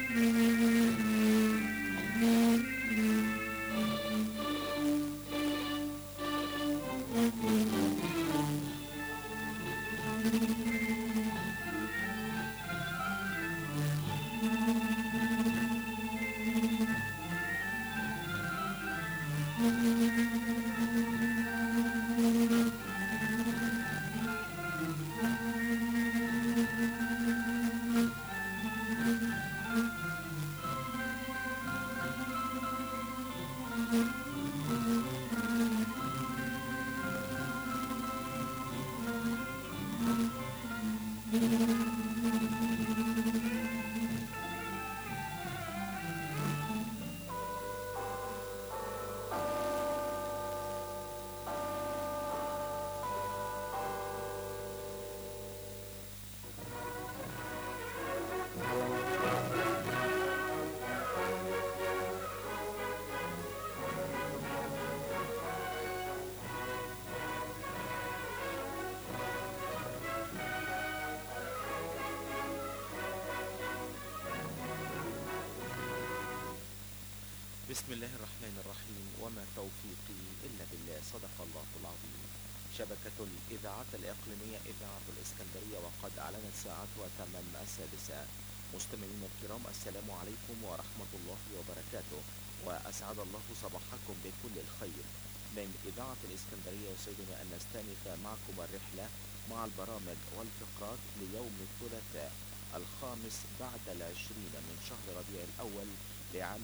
بسم الله الرحمن الرحيم وما توفيقي إلا بالله صدق الله العظيم شبكة الإذاعات الإقليمية إذاعة الإسكندرية وقد أعلنت ساعتها تمام السادسة مستمعين الكرام السلام عليكم ورحمة الله وبركاته وأسعد الله صباحكم بكل الخير من إذاعة الإسكندرية يسعدنا أن نستأنف معكم الرحلة مع البرامج والفقرات ليوم الثلاثاء الخامس بعد العشرين من شهر ربيع الأول لعام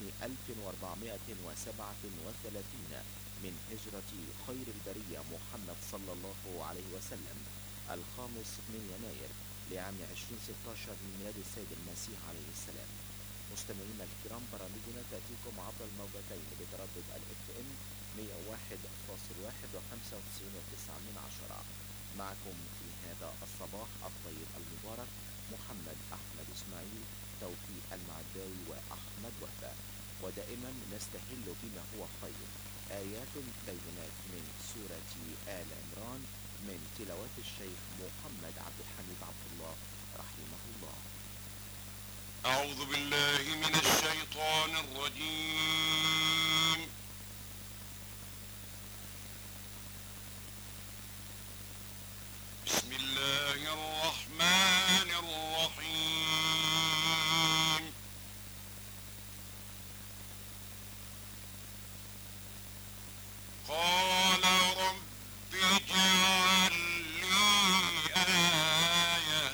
1437 من هجرة خير البرية محمد صلى الله عليه وسلم الخامس من يناير لعام 2016 من ميلاد السيد المسيح عليه السلام مستمعينا الكرام برامجنا تأتيكم عبر الموجتين بتردد الاف ام 101.1 و 95.9 من عشرة معكم في هذا الصباح الطيب المبارك محمد أحمد إسماعيل توفيق المعداوي وأحمد وفاء ودائما نستهل بما هو خير آيات بينات من سورة آل عمران من تلاوات الشيخ محمد عبد الحميد عبد الله رحمه الله أعوذ بالله من الشيطان الرجيم بسم الله الرحمن الرحيم قال رب اجعل لي آية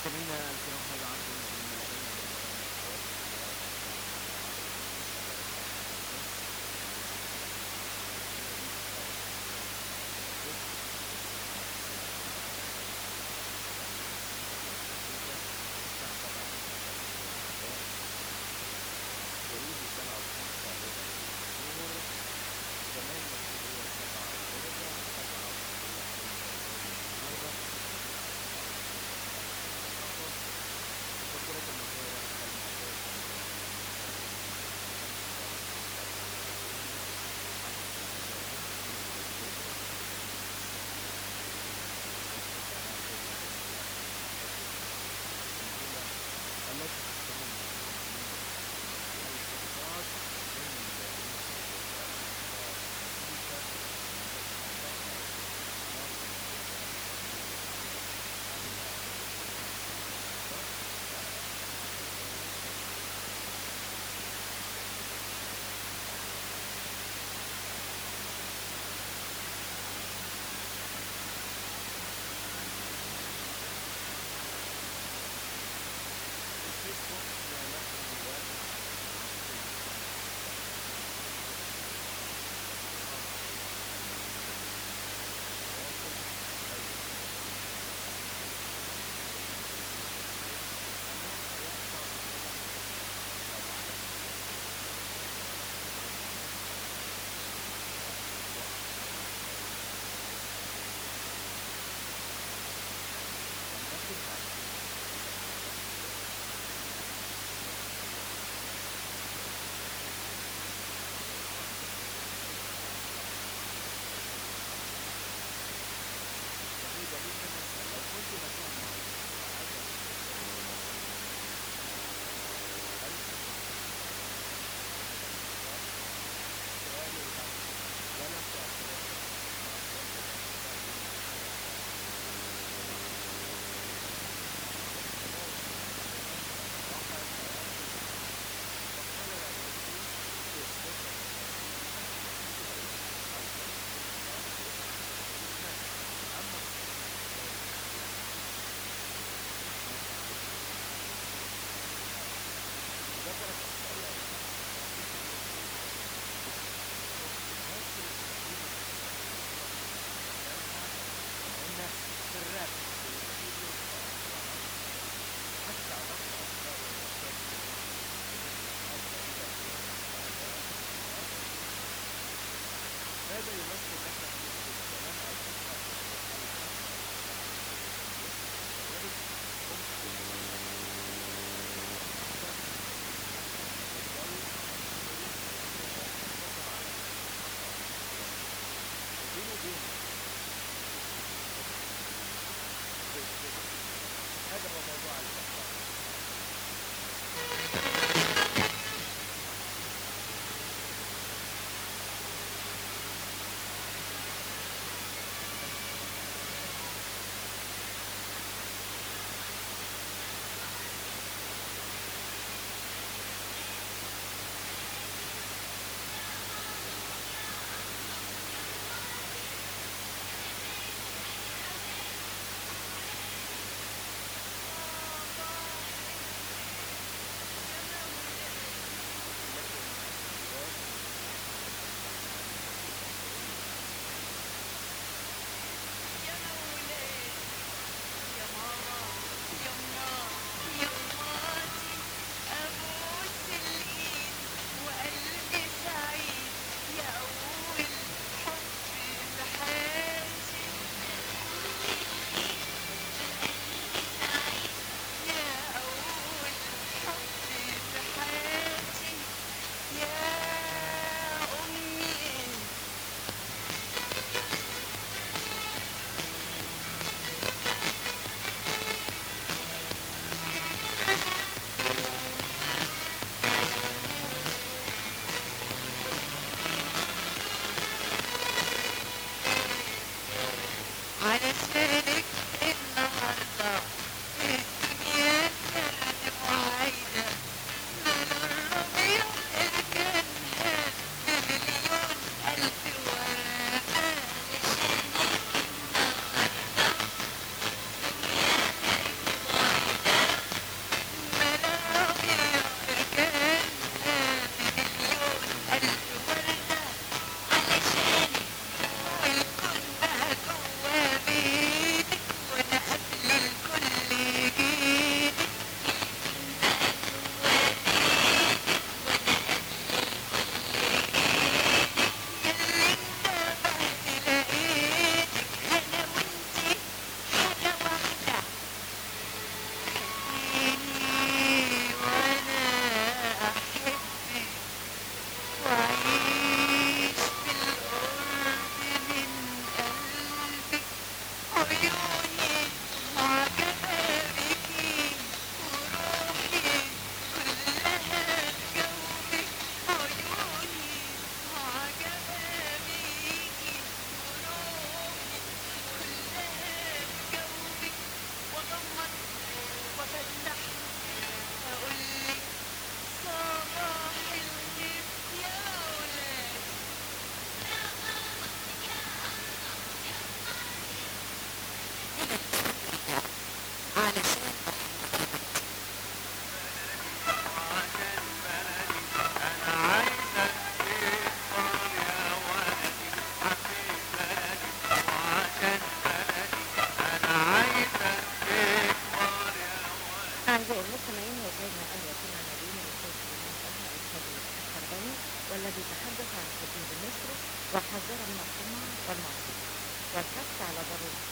مستمعينا الكرام هذا عرض من لدينا لبرامج جريد سبعة وخمسة ربع الشهور كمان مسؤولية سبعة وربع سبعة ومسؤولية خمسة وربع النهاردة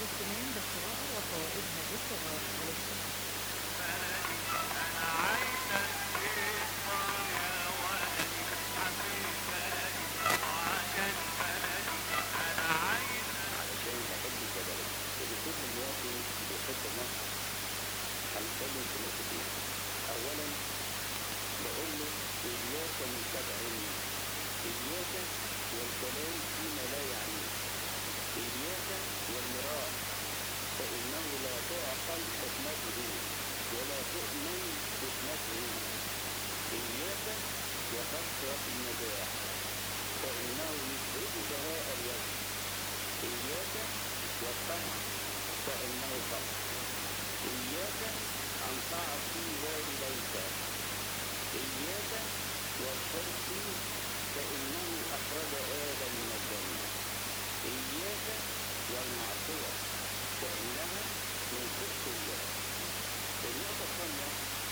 الاهتمام بالقراءة وفوائدها للصغار وللكبار علشان بحب الجبل وبكل مواطن بيحب مصر هنتكلم في نقطتين اولا بقول له اياك من سبع اياك والكلام فيما لا يعنيك اياك والمراء فانه لا تعقل حكمته ولا تؤمن حكمته اياك وكثره النجاح فانه يفسد بهاء الوجه إياك والطمع فإنه فقر إياك أن تعصي والديك إياك والحرص فإنه أخرج آدم من الجنة إياك والمعصية فإنها من خبث الله النقطة الثانية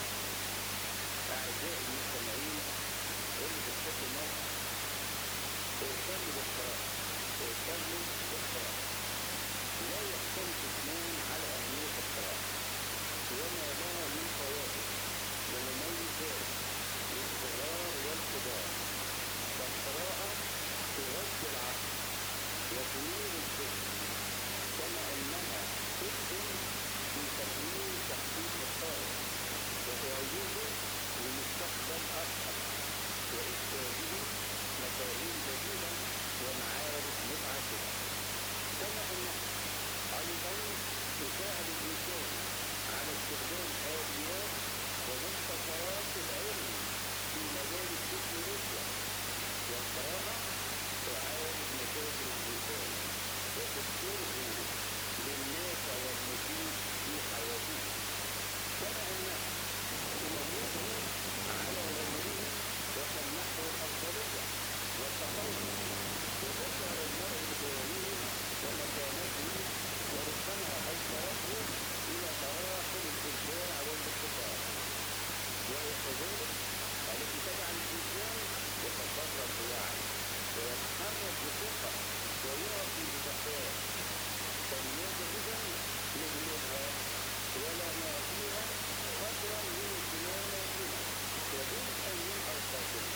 أعزائي المستمعين اللي بتحب مصر اهتموا بالقراءة اهتموا بالقراءة لا يختلف اثنان على أهمية القراءة وما لها من فوائد ومميزات للصغار والكبار فالقراءة تغذي العقل وتنير الذهن كما أنها تسهم في تكوين شخصية الطالب وتعيده لمستقبل أفضل وإرشاده مفاهيم جديدة ومعارف متعددة كما أنها أيضا تساعد الإنسان على استخدام آليات ومختصرات العلم في مجال التكنولوجيا والقراءة تعالج مشاكل الإنسان وتذكره بالنافع والمفيد في حياته كما أنها تنوره على غيره وتمنحه الأفضلية والتفوق وتشعر المرء بجواره ومكانته وربما أوصله إلى مراحل الإبداع والابتكار وهي كذلك التي تجعل الإنسان يتصرف بوعي ويتحرك بثقة ويعطي بذكاء فلماذا إذا نهملها ولا نعطيها قدرا من اهتماماتنا وجزءا من أوقاتنا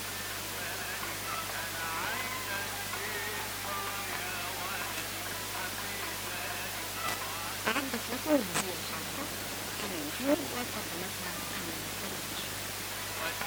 أعدت لكم هذه الحلقة حنان محمود وقدمتها أمل التلفزيون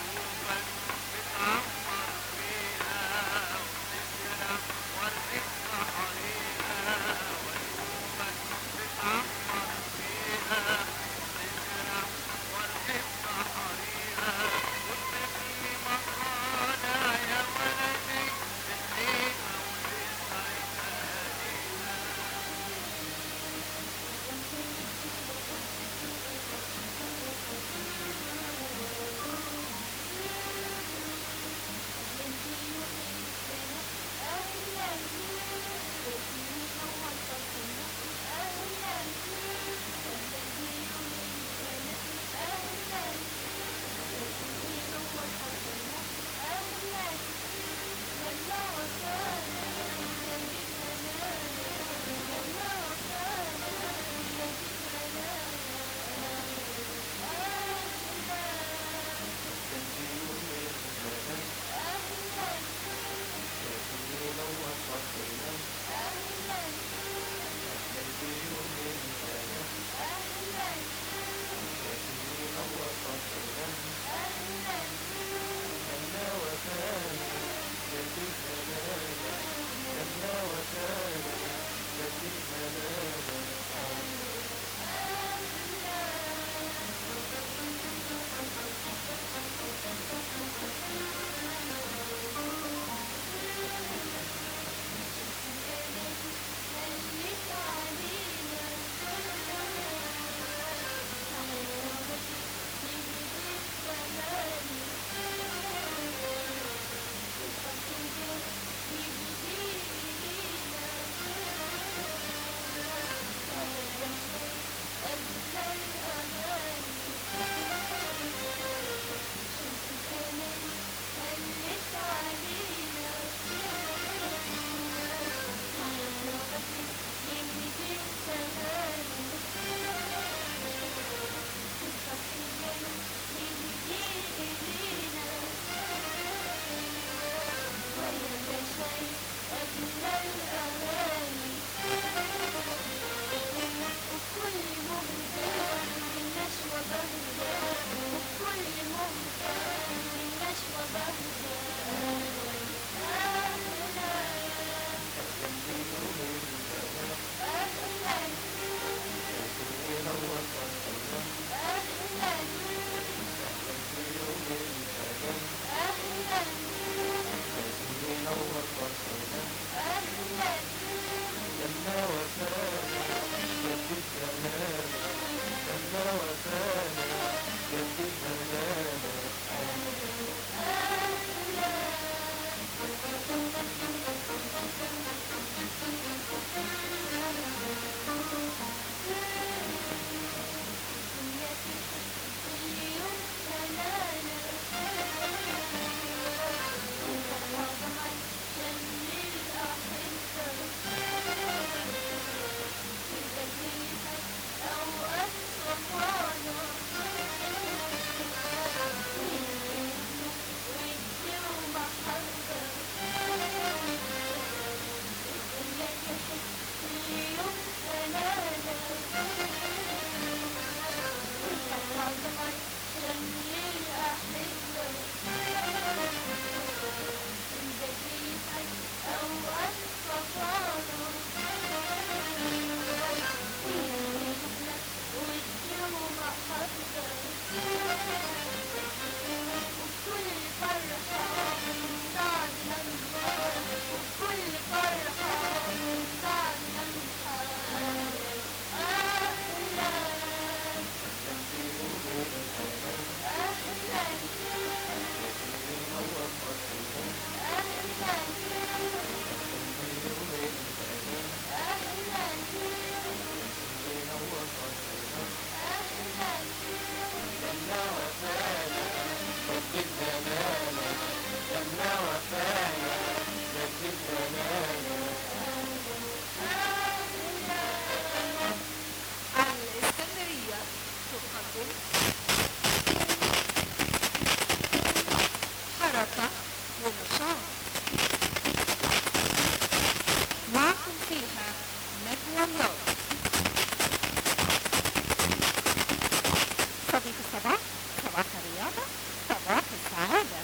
الإسكندرية تقدم حركة ونشاط معكم فيها نجوى الله صديق الصباح صباح الرياضة صباح السعادة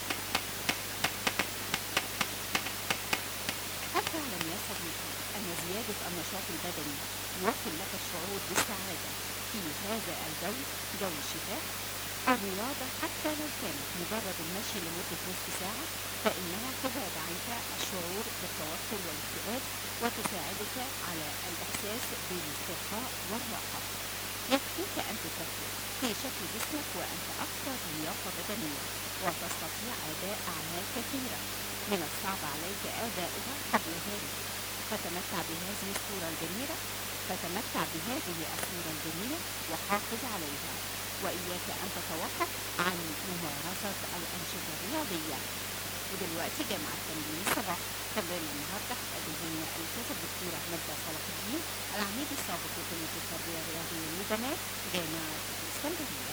أفعلم يا صديقي أن زيادة النشاط البدني يوصل لك الشعور بالسعادة في هذا الجو جو الشتاء الرياضة حتى لو كانت مجرد المشي لمدة نصف ساعة فإنها تبعد عنك الشعور بالتوتر والاكتئاب وتساعدك على الإحساس بالاسترخاء والراحة يكفيك أن تفكر في شكل جسمك وأنت أكثر لياقة بدنية وتستطيع أداء أعمال كثيرة من الصعب عليك أداؤها قبل ذلك فتمتع بهذه الصورة الجميلة فتمتع بهذه الصورة الجميلة وحافظ عليها وإياك أن تتوقف عن ممارسة الأنشطة الرياضية ودلوقتي جامعة تمرين الصباح تمرين النهارده هتقدم لنا الأستاذة الدكتورة مجدة صلاح الدين العميد السابق لكلية التربية الرياضية للبنات جامعة الإسكندرية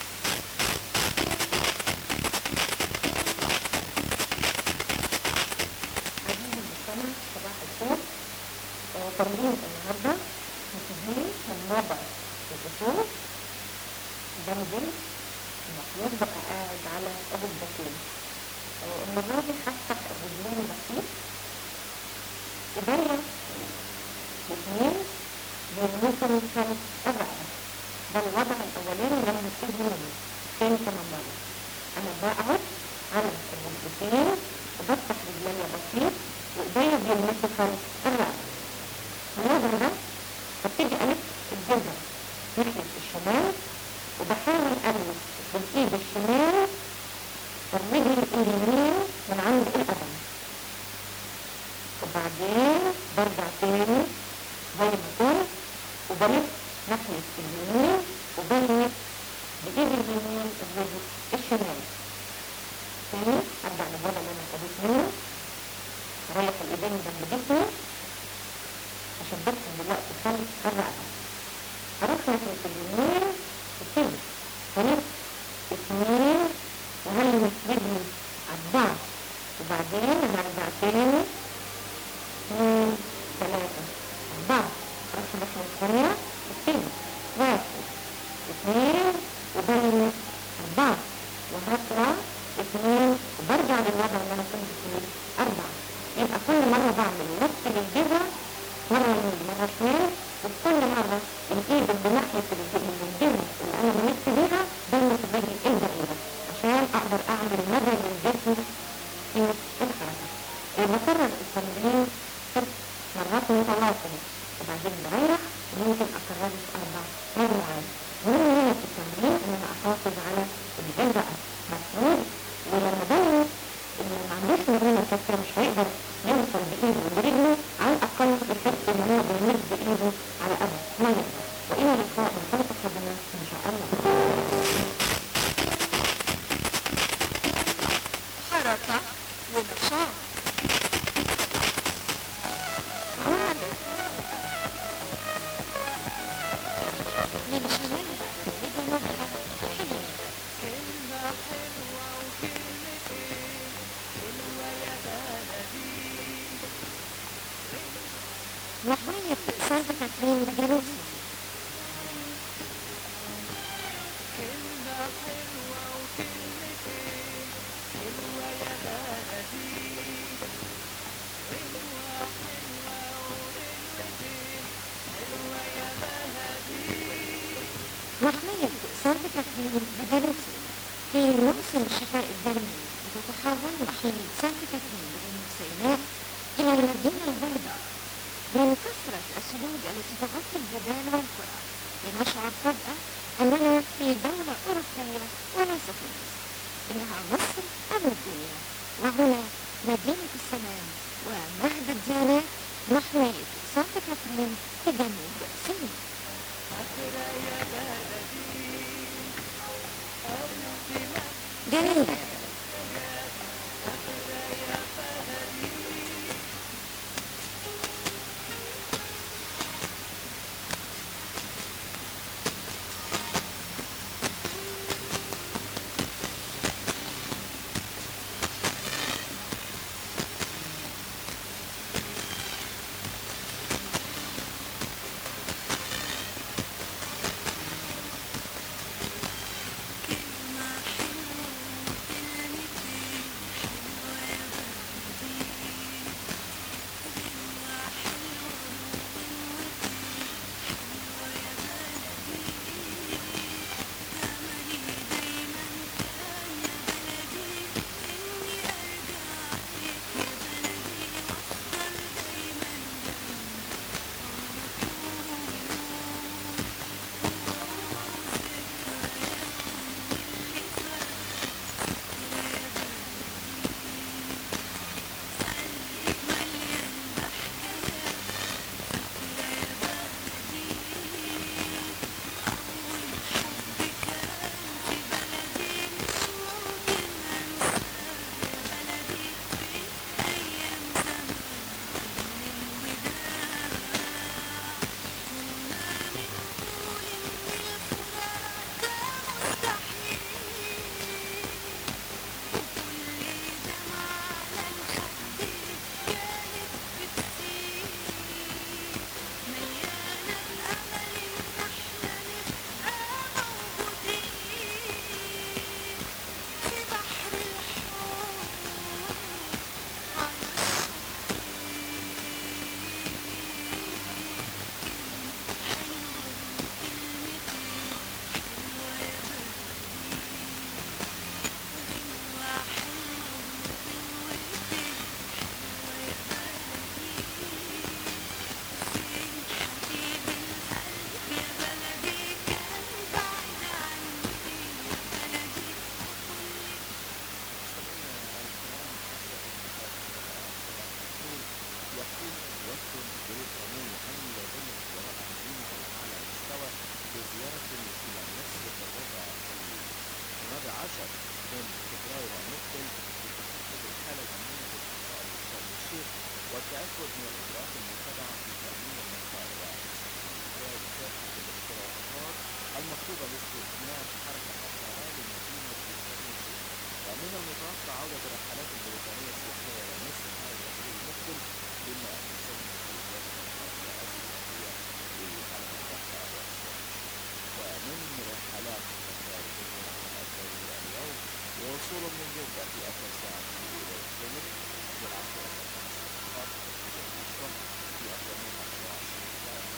عزيزي المستمع صباح الخير آه، تمرين النهارده هتديني من وضع الأصول بنزل المفروض بقى قاعد على الركبتين آه، المرة دي هفتح الرجلين بسيط ايديا الاثنين بيلمسوا خلف الرقبة ده الوضع الأولاني اللي أنا هبتدي منه تاني كمان مرة أنا بقعد على الركبتين وبفتح رجليا بسيط وايديا بيلمسوا خلف الرقبة الوضع ده ببتدي ألف الجزر ناحية الشمال وبحاول ألمس بالإيد الشمال الرجل اليمين من عند القدم وبعدين برجع تاني زي ما كنت وبلف ناحية اليمين وبلف بإيد اليمين الرجل الشمال تاني أرجع للوضع اللي أنا ابتديت منه أريح الإيدين جنب جسمي أشبكهم دلوقتي خلف الرقبة أروح ناحية اليمين ابتدي هلف اتنين وهلمس رجلي أربعة وبعدين هرجع تاني اثنين ثلاثة أربعة أروح الناحية الثانية ابتدي واحد اثنين وبلمس أربعة وهطلع اثنين وبرجع للوضع اللي أنا كنت فيه أربعة يبقى كل مرة بعمل نفس الجزء مرة يمين مرة شمال وكل مرة الإيد اللي ناحية الجزء اللي أنا لمست بيها بلمس الرجل البعيدة عشان أقدر أعمل مدى للجسم في الحركة وبكرر التمرين ست مرات متواصلة وبعدين بريح وممكن أكرره أربع مرات مهم هنا في التمرين إن أنا أحافظ على الجزء مفروض ولما بلمس اللي ما عندوش مرونة كافية مش هيقدر يوصل بإيده ورجله على الأقل يحس إن هو بيمد بإيده على أبد ما يقدر وإلى اللقاء من خلق ربنا إن شاء الله حركة ونشاط من شمالها لجنوبها حلوة كاترين ببلدنا في موسم الشفاء الدموي وتتحول وحيد سانت كاترين بجنوب سيناء إلى المدينة البيضاء من كثرة الثلوج التي تغطي الجبال والقرى لنشعر فجأة أننا في دولة أوروبية وليس في مصر إنها مصر أبو الدنيا وهنا مدينة السلام ومهد الديانات محمية سانت كاترين في جنوب سيناء جميلة يكون وفد بريطاني أمن ضمن خبراء عاملين على أعلى مستوى بزيارة إلى مصر في الربع الرابع عشر من فبراير المقبل لتحدد الحالة الأمنية بالمطار شرم الشيخ والتأكد من الإجراءات المتبعة في تأمين المطار وإنفاذ كافة الاقتراحات المطلوبة لاستثمار حركة الطيران لمدينة شرم الشيخ ومن المتوقع عودة الرحلات البريطانية السياحية إلى مصر خلال الأسبوع المقبل بما يسمى بوجود الحركة السياحية للمنطقة والشرق ومن رحلات القطار بالمنطقة الدولية اليوم وصول من جدة في أكثر ساعة إلى الكلمة في العاشرة خمس دقائق في العشرة في الثامنة وعشرين دقائق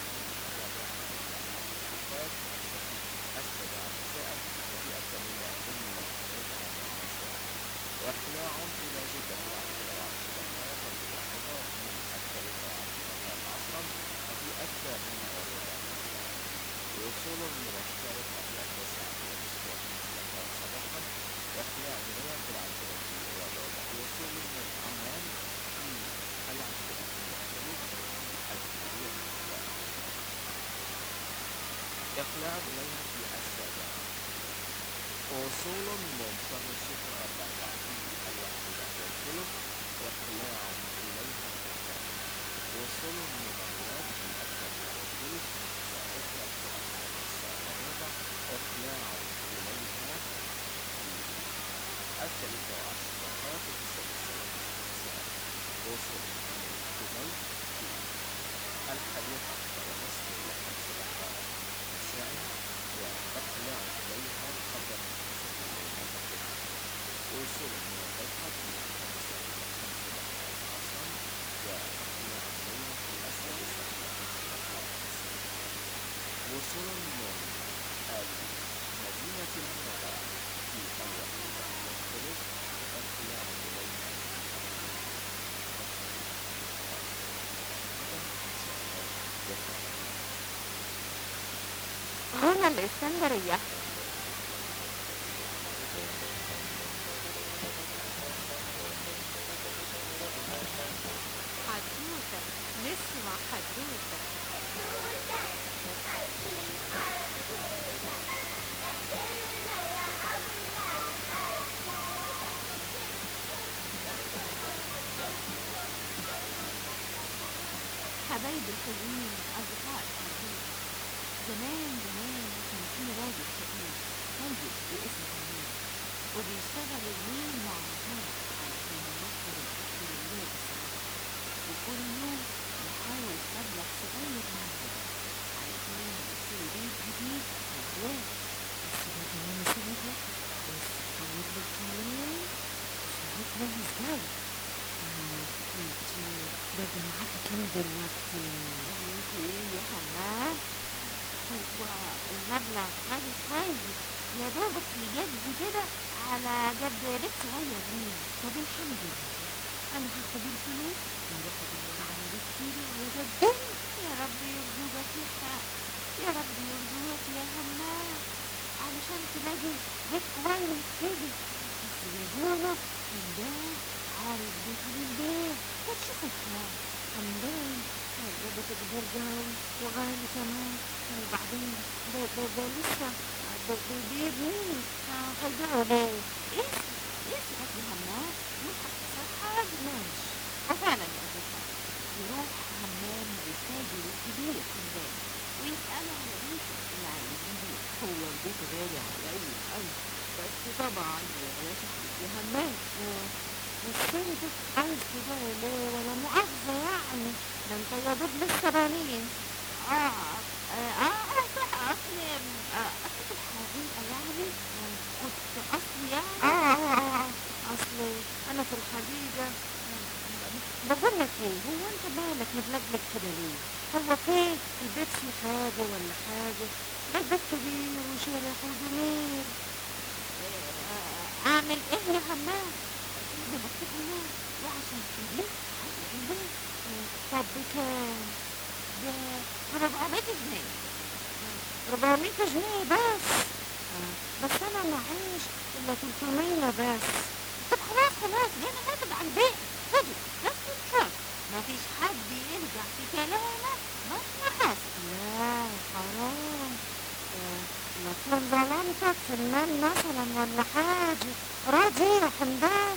السابعة مساء وفي الثامنة ضمن الرابعة مساء واقلاع إلى جدة في العاشرة وعشرين دقائق وفي العاشرة من الثالثة وعشرين دقائق عصرا وفي الثامنة وربع مساء وصول من الشارقة في التاسعة ونصف وخمس دقائق صباحا واقلاع منيا في العاشرة والربع وصول من عمان في العاشرة والثلث الحادية مساء إقلاع إليها في السابعة وصول من شرم الشيخ الأربعة في الواحدة والثلث وإقلاع إليها في الثامنة وصول من الرياض في الثانية والثلث وأخرى في الخامسة والربع إقلاع إليها في الثالثة وعشر دقائق في السادسة والمساء وصول من دبي في الحادية عشر ونصف إلى خمس دقائق مساء وإقلاع إليها قبل منتصف الليل المغرب وصول من البيضة في الخامسة إلى خمس دقائق عصرا وإقلاع إليها في السادسة إلى خمس دقائق مساء وصول من المدينة كانت المباراة في الوحيد والثالث اللاعب بين هنا الإسكندرية حدوتة نسمع حدوتة حبايبي الحلوين أصدقاء الحبيب زمان زمان كان في راجل فقير طيب باسم أمين وبيشتغل الليل مع النهار علشان يوفر الأكل للولاد الصغار وكل يوم يحاول مبلغ صغير مع الولاد علشان يشتري بيت جديد للولاد بس ده كمان سنة بس تحول للكلام شغال كويس جوي انت باقي معاكي كام دلوقتي؟ ايه يا حماد هو المبلغ غالي كويس يا دوبك يجدي كده على جد بيت صغير ليه طب الحمد لله انا هاخد الفلوس واروح ادور على بيت كبير وجدني يا رب يرزقك يا حق يا رب يرزقك يا همام علشان تلاقي بيت كويس كده بس يا دوبك حمدان عارف بيت البيت وتشوف الكلام حمدان ده بتكبر جوي وغالي كمان وبعدين ده ده ده لسه ده ده بيبني هيبيعوا ليه؟ ايه ايه يا همام يضحك صحاب ماشي وفعلا يا أصدقاء يروح همام للتاجر الكبير حمدان ويسأله على بيت اللي عايز يبيع هو البيت غالي عليا أوي بس طبعا يا باشا يا همام بس انت عايز تبيع ليه ولا مؤاخذة يعني ده انت يا دوب لسه بنين اه اه اه صح اصلي آه، اصل في الحقيقة يعني آه، كنت اصلي يعني اه اه اه اصلي انا في الحقيقة بقول لك ايه هو انت مالك متلجلج كده ليه هو فين البيت فيه حاجة ولا حاجة ده البيت كبير وشارع وجميل اعمل ايه يا همام ده مكتوب هنا وعشان كده عايز البيت طب بكام ده 400 جنيه 400 جنيه بس آه، بس انا معيش الا 300 بس طب خلاص خلاص انا هاخد على البيت خدوا بس الشرط مفيش حد يرجع في كلامك مهما حصل لا حرام آه، لكن ظلمتك في المال مثلا ولا حاجة راضي يا حمدان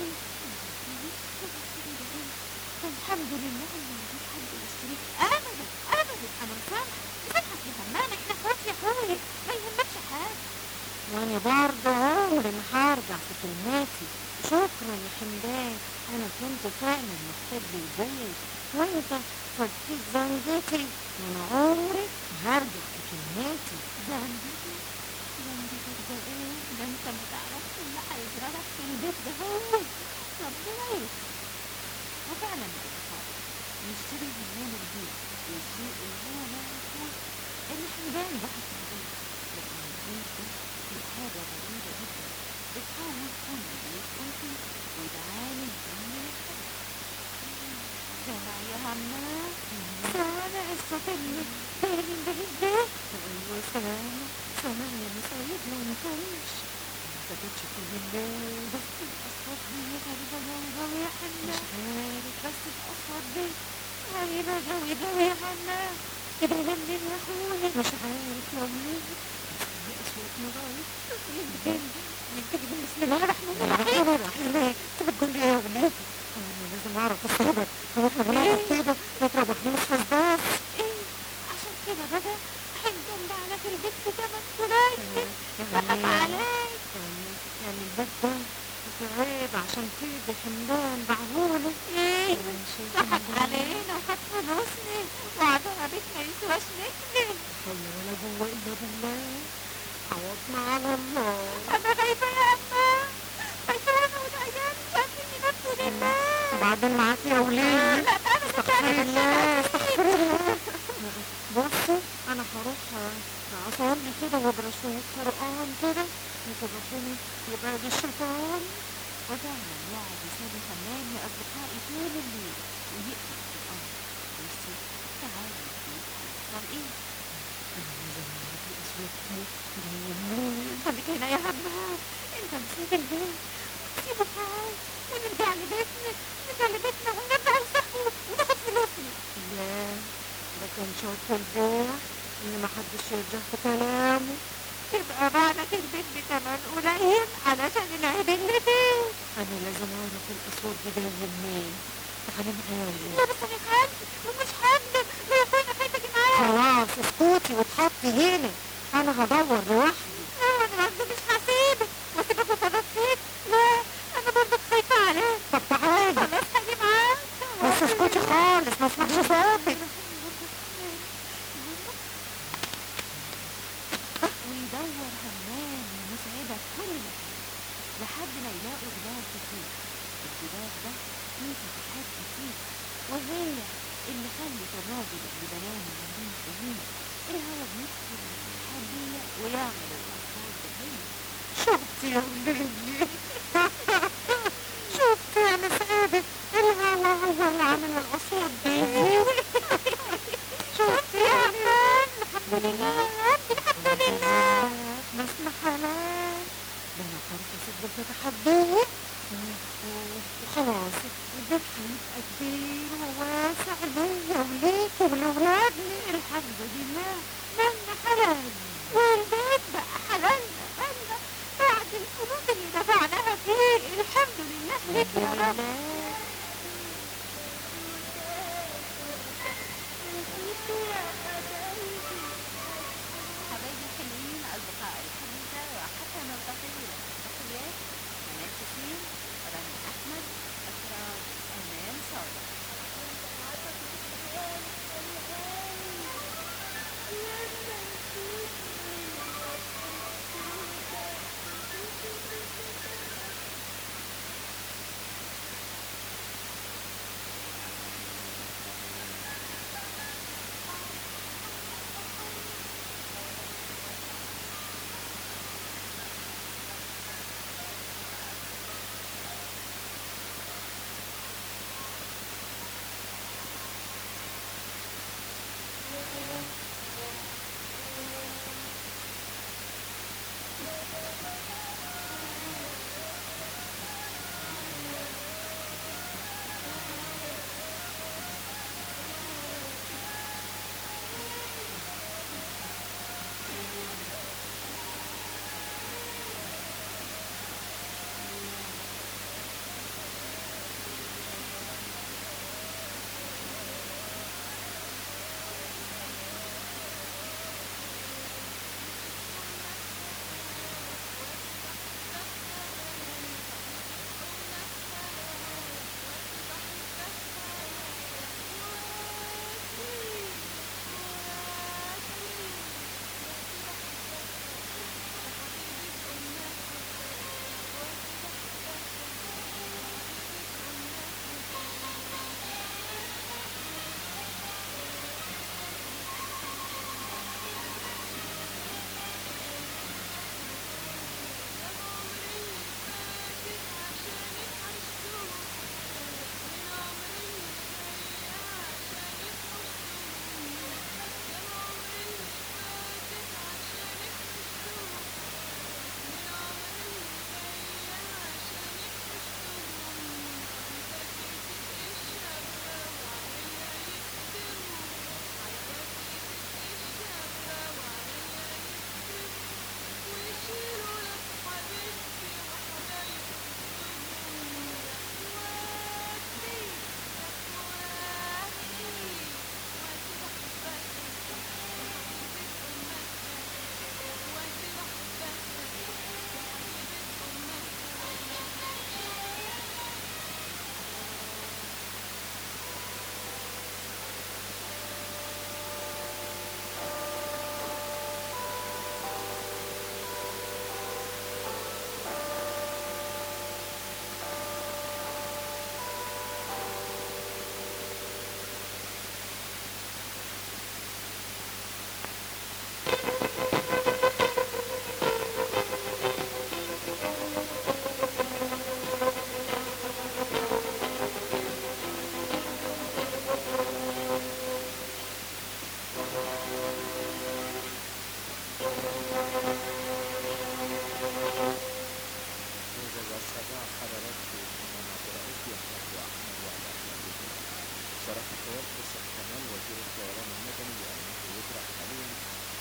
الحمد لله ان مفيش حد يشتريك ابدا ابدا انا مسامحة مسامحك يا همام احنا اخوات يا اخويا ما يهمكش حاجة وانا برضه عمري ما هرجع في كلماتي شكرا يا حمدان انا كنت فعلا محتاج للبيت وانت فكيت زنجتي وانا عمري ما هرجع في كلماتي زنجتي زنجتك ده ايه ده انت ما تعرفش اللي هيجرى لك في البيت ده هو ربنا يستر وفعلا يا أصحابي يشتري همام البيت والشيء اللي هو ما يعرفوش إن حمدان بحث البيت لكن البيت ده فيه حاجة غريبة جدا بتحاول كل اللي يدخل فيه ويتعامل زي الحب سامع يا همام سامع الصوت اللي جاي من بعيد ده أيوة سامع سامع يا مسايدنا ما كانش ما سكتش طول الليل بس الأصوات دي غريبة جوي جوي يا حمام مش عارف بس الأصوات دي غريبة جوي جوي يا حمام كده لمين يا أخويا مش عارف لمين بس دي أصوات مراية يمكن يمكن بسم الله الرحمن الرحيم الرحيم انت بتقول لي ايه يا ولاد انا لازم اعرف السبب هو احنا بنعرف كده نضرب الفلوس بس ايه عشان كده بقى حمدان باع لك البيت بثمن قليل ضحك عليك يعني البيت ده عيب عشان كده حمدان بعهولي ايه ضحك علينا وخد فلوسنا وعدنا بيت ما يسواش نكذب حول ولا قوة الا بالله عوضنا على الله انا خايفة يا اما خايفة انا والعيال فاهمين نفسي لله وبعدين معاك يا ولاد استغفر الله استغفر الله بصي انا هروح اصلي كده واقرا شويه قران كده يمكن ربنا يبعد الشيطان وفعلا يقعد يصلي حمام يا أصدقائي طول الليل ويقرأ القرآن بصي تعالوا يحصل إيه؟ خليك هنا يا همام انت نسيت البيت سيبه حال ونرجع لبيتنا نرجع لبيتنا ونرجع لصاحبه وناخد فلوسنا لا ده كان شرط البيع ان محدش يرجع في كلامه يبقى معنى البيت بتمن قليل علشان العيب اللي فيه انا لازم اعرف القصور دي جايه منين تعالي معايا لا بس انا خالتي ومش حامله لا يا اخويا خايفه معايا خلاص اسكتي وتحطي هنا انا هدور لوحدي لا انا برضه مش هسيبك واسيبك وفضل فيك لا انا برضه خايفه عليك طب تعالي خلاص هاجي معاك بس اسكتي خالص ما اسمعش صوتك ويدور همام ومسعدة في كل مكان لحد ما يلاقوا جدار كتير الجدار ده فيه فتحات كتير وهي اللي خلت الراجل اللي بناه من سنين الهوا بيدخل من الفتحات دي ويعمل الأصوات دي شفتي يا ولدي شفتي يا مسعدة الهوا هو اللي عامل الأصوات دي شفتي يا عمان الحمد لله الحمد لله بس حلال ده انا قررت اسد التحدي وخلاص البيت هيبقى كبير وواسع ليا وليكي ولولادنا الحمد لله مالنا حلال والبيت بقى حلالنا مالنا بعد الفلوس اللي دفعناها فيه الحمد لله ليك يا رب حبايبي الحلوين أصدقائي الحديثة وحتى نلتقي لكم تحيات هناك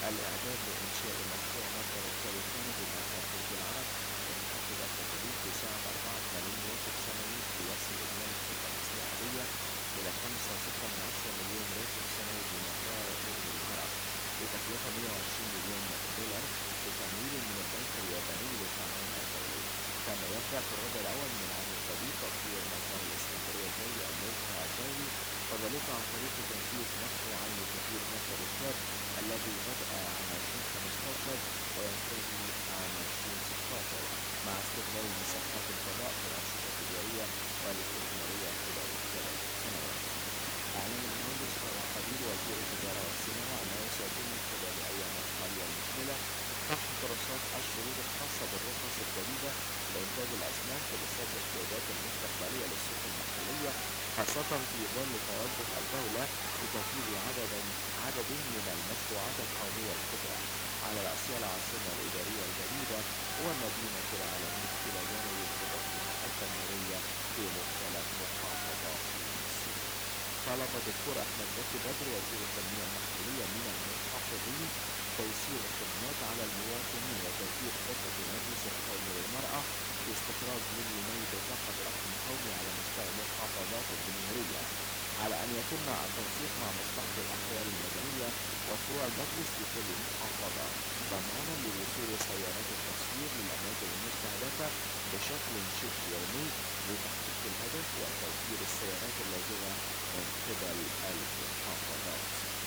الإعداد لإنشاء مشروع مصدر الثاني الثاني بمركز برج العرب يتحدد التكاليف بسعر 4 ملايين راتب سنوي ليصل إجمالي الخطة الاستيعابية إلى 5.6 من عشرة مليون راتب سنوي بمشروع برج العرب بتكلفة 120 مليون دولار بتمويل من البنك الياباني للتعاون الدولي كما يبدأ في الربع الأول من العام الجديد تطوير مطار الإسكندرية الدولي الموقع الدولي وذلك عن طريق تنفيذ مشروعين لتطوير مصدر الشاب الذي بدأ عام 2015 وينتهي عام 2016 مع استغلال مساحات الفضاء في الأنشطة التجارية والاستثمارية خلال ثلاث سنوات. أعلن المهندس طارق حبيب وزير التجارة والصناعة أنه سيتم خلال الأيام الحالية المقبلة فتح دراسات الشروط الخاصة بالرخص الجديدة لإنتاج الأسماك لسد الاحتياجات المستقبلية للسوق المحلية خاصة في ظل توجه الدولة لتنفيذ عدد عدد من المشروعات القومية الكبرى على رأسها العاصمة الإدارية الجديدة والمدينة العالمية إلى جانب الخطط التنموية في مختلف محافظات مصر. طلب الدكتور أحمد زكي بدر وزير التنمية المحلية من المحافظين تيسير الخدمات على المواطنين وتوفير خطة المجلس القومي للمرأة لاستخراج مليوني بطاقة رقم قومي على مستوى محافظات الجمهورية على أن يتم التنسيق مع مصلحة الأحوال المدنية وفروع المجلس بكل محافظة ضمانا لوصول سيارات التصوير للأماكن المستهدفة بشكل شبه يومي لتحقيق الهدف وتوفير السيارات اللازمة من قبل المحافظات.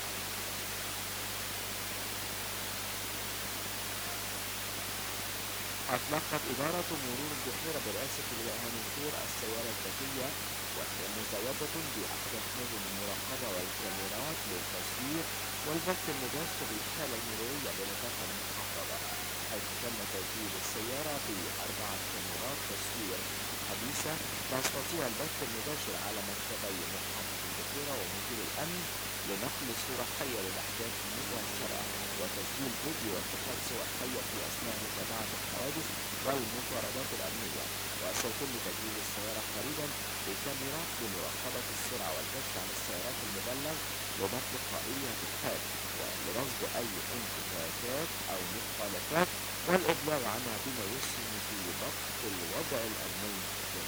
أطلقت إدارة مرور البحيرة برئاسة اللواء هاني الدكتور السيارة الذكية وهي مزودة بأحدث نظم المراقبة والكاميرات للتصوير والبث المباشر للحالة المرورية بنطاق المحافظة حيث تم تزويد السيارة بأربعة كاميرات تصوير حديثة تستطيع البث المباشر على مكتبي محافظة البحيرة ومدير الأمن لنقل صورة حية للأحداث مباشرة وتسجيل فيديو واتخاذ صور حية في أثناء متابعة الحوادث والمطاردات الأمنية وسيتم تجهيز السيارة قريبا بكاميرات لمراقبة السرعة والبث عن السيارات المبلغ وبث قائلها في الحال ولرصد أي انتهاكات أو مخالفات والإبلاغ عنها بما يسهم في ضبط الوضع الأمني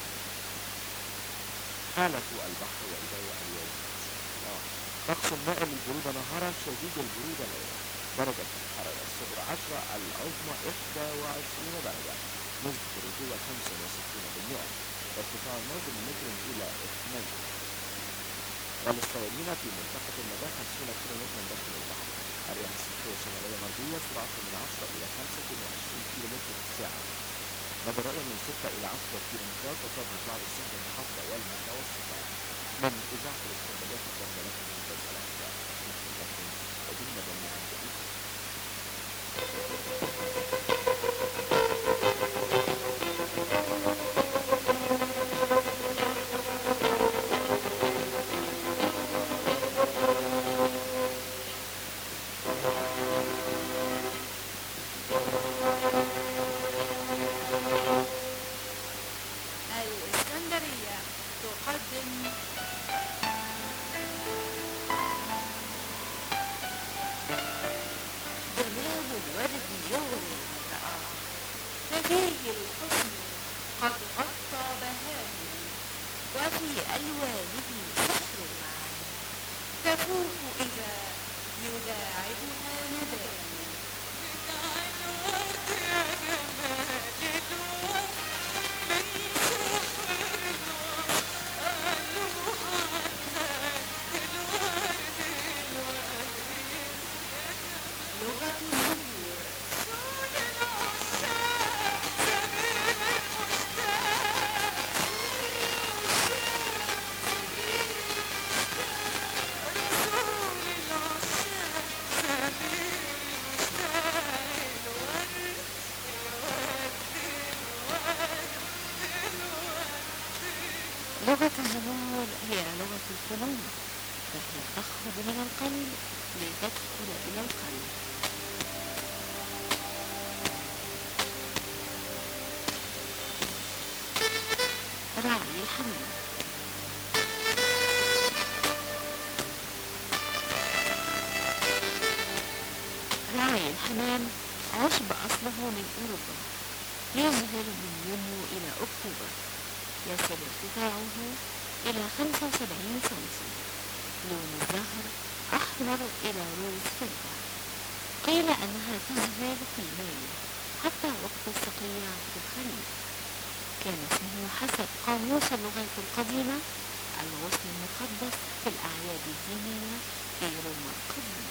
حالة البحر والجو اليوم إن شاء الله طقس مائل البرودة نهارا شديد البرودة ليلا درجة الحرارة الصغرى 10 العظمى 21 درجة نسبة الرطوبة 65% ارتفاع الموج من متر إلى 2 وللسائلين في منطقة المدى 50 كيلو متر داخل البحر الرياح الصحية الشمالية غربية سرعة من 10 إلى 25 كيلو متر في الساعة مدى الرؤية من 6 إلى 10 كيلو متر وتظهر بعض السهل المنخفضة والمتوسطة من إذاعة الإسكندرية تقدم لكم منتزه الأخبار لكم وبالمدنية الجديدة الإسكندرية تقدم جمال الورد يغري المرأة فداي الحسن قد غطى بهاه وفي ألوانه سحر معه تفوح إذا يداعبها نداه لغة الزهور لغة الزهور هي لغة الفنون فهي تخرج من القلب لتدخل إلى القلب راعي الحمام راعي الحمام عشب أصله من أوروبا يزهر من يونيو إلى أكتوبر يصل ارتفاعه إلى 75 سنتي لون الزهر أحمر إلى روز فضة قيل أنها تزهر في مايو حتى وقت الصقيع في الخريف كان اسمه حسب قاموس اللغات القديمة الغصن المقدس في الأعياد الدينية في روما القديمة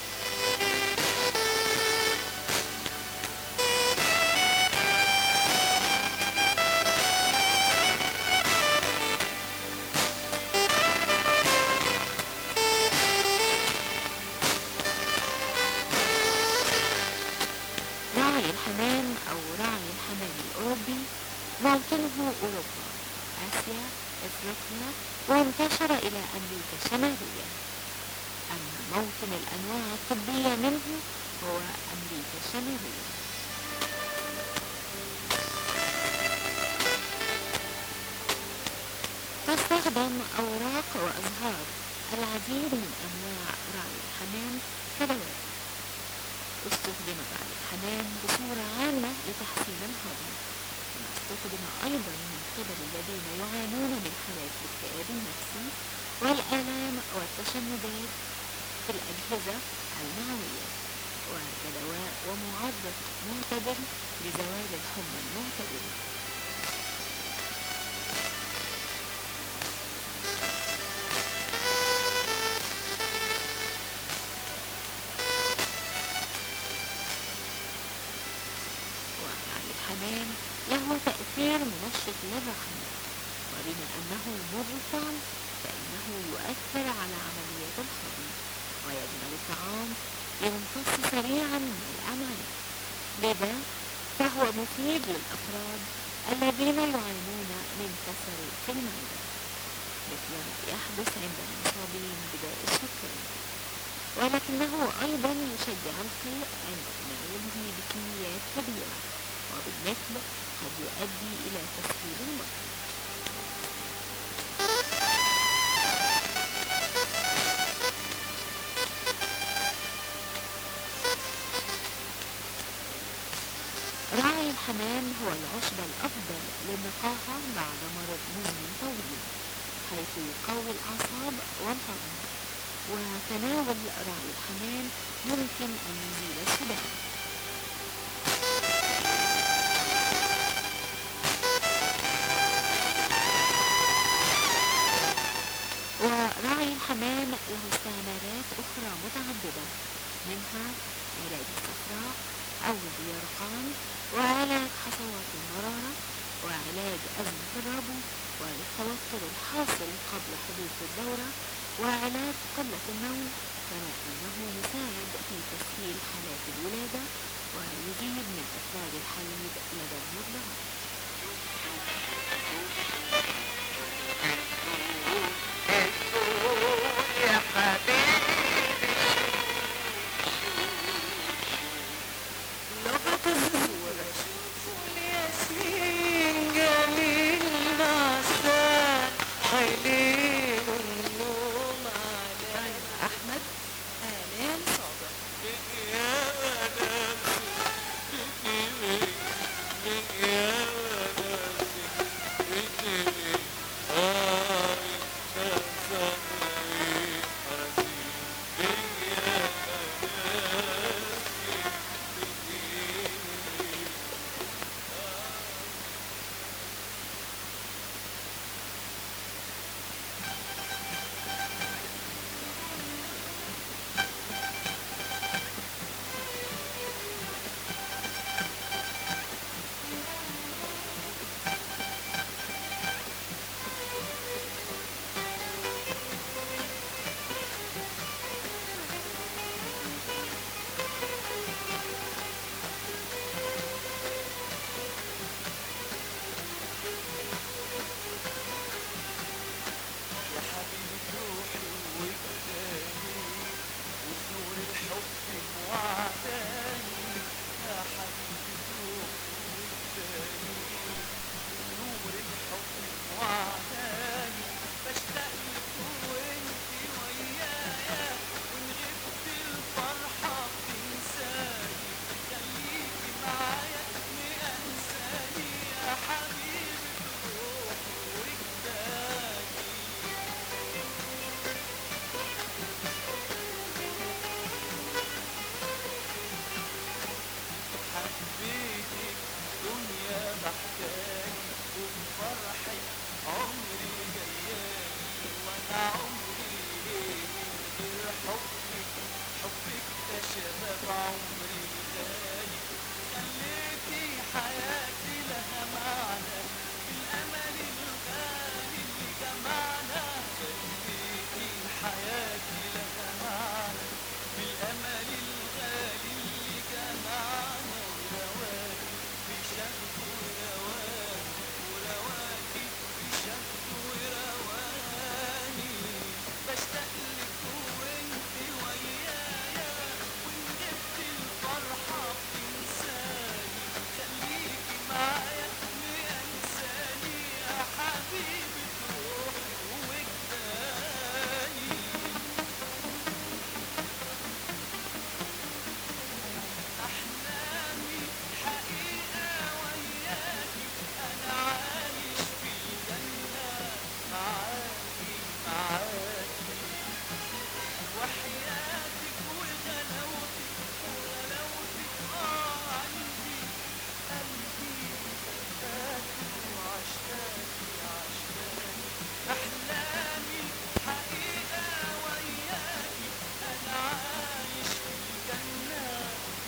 راعي الحمام أو راعي الحمام الأوروبي موطنه أوروبا آسيا إفريقيا وانتشر إلى أمريكا الشمالية أما موطن الأنواع الطبية منه هو أمريكا الشمالية تستخدم أوراق وأزهار العديد من أنواع راعي الحمام كدواء استخدم راعي الحمام بصورة عامة لتحسين الهضم كما استخدم أيضا من قبل الذين يعانون من حالات الاكتئاب النفسي والآلام والتشنجات في الأجهزة المعوية وكدواء ومعرق معتدل لزوال الحمى المعتدل وراعي الحمام له تأثير منشط للرحم وبما أنه مرفع فإنه يؤثر على عملية الهضم ويجعل الطعام يمتص سريعا من الأمعاء لذا فهو مفيد للأفراد الذين يعانون من كسل في المعدة مثل ما يحدث عند المصابين بداء السكري ولكنه أيضا يشجع القيء عند تناوله بكميات كبيرة وبالمثل قد يؤدي إلى تسهيل المرض راعي الحمام هو العشب الأفضل للنقاهة بعد مرض مزمن طويل حيث يقوي الأعصاب والهضم وتناول راعي الحمام يمكن أن يزيل الصداع وراعي الحمام له استعمالات أخرى متعددة منها علاج الصفراء أو اليرقان وعلاج حصوات المرارة وعلاج أزمة الربو والتوتر الحاصل قبل حدوث الدورة وعلاج قلة النوم كما أنه يساعد في تسهيل حالات الولادة ويزيد من إخراج الحليب لدى المرضعات يا حبيبي لغة الزهور والياسمين جميل نعسان حليل النوم على أحمد آلام صابر يا نفسي يا نفسي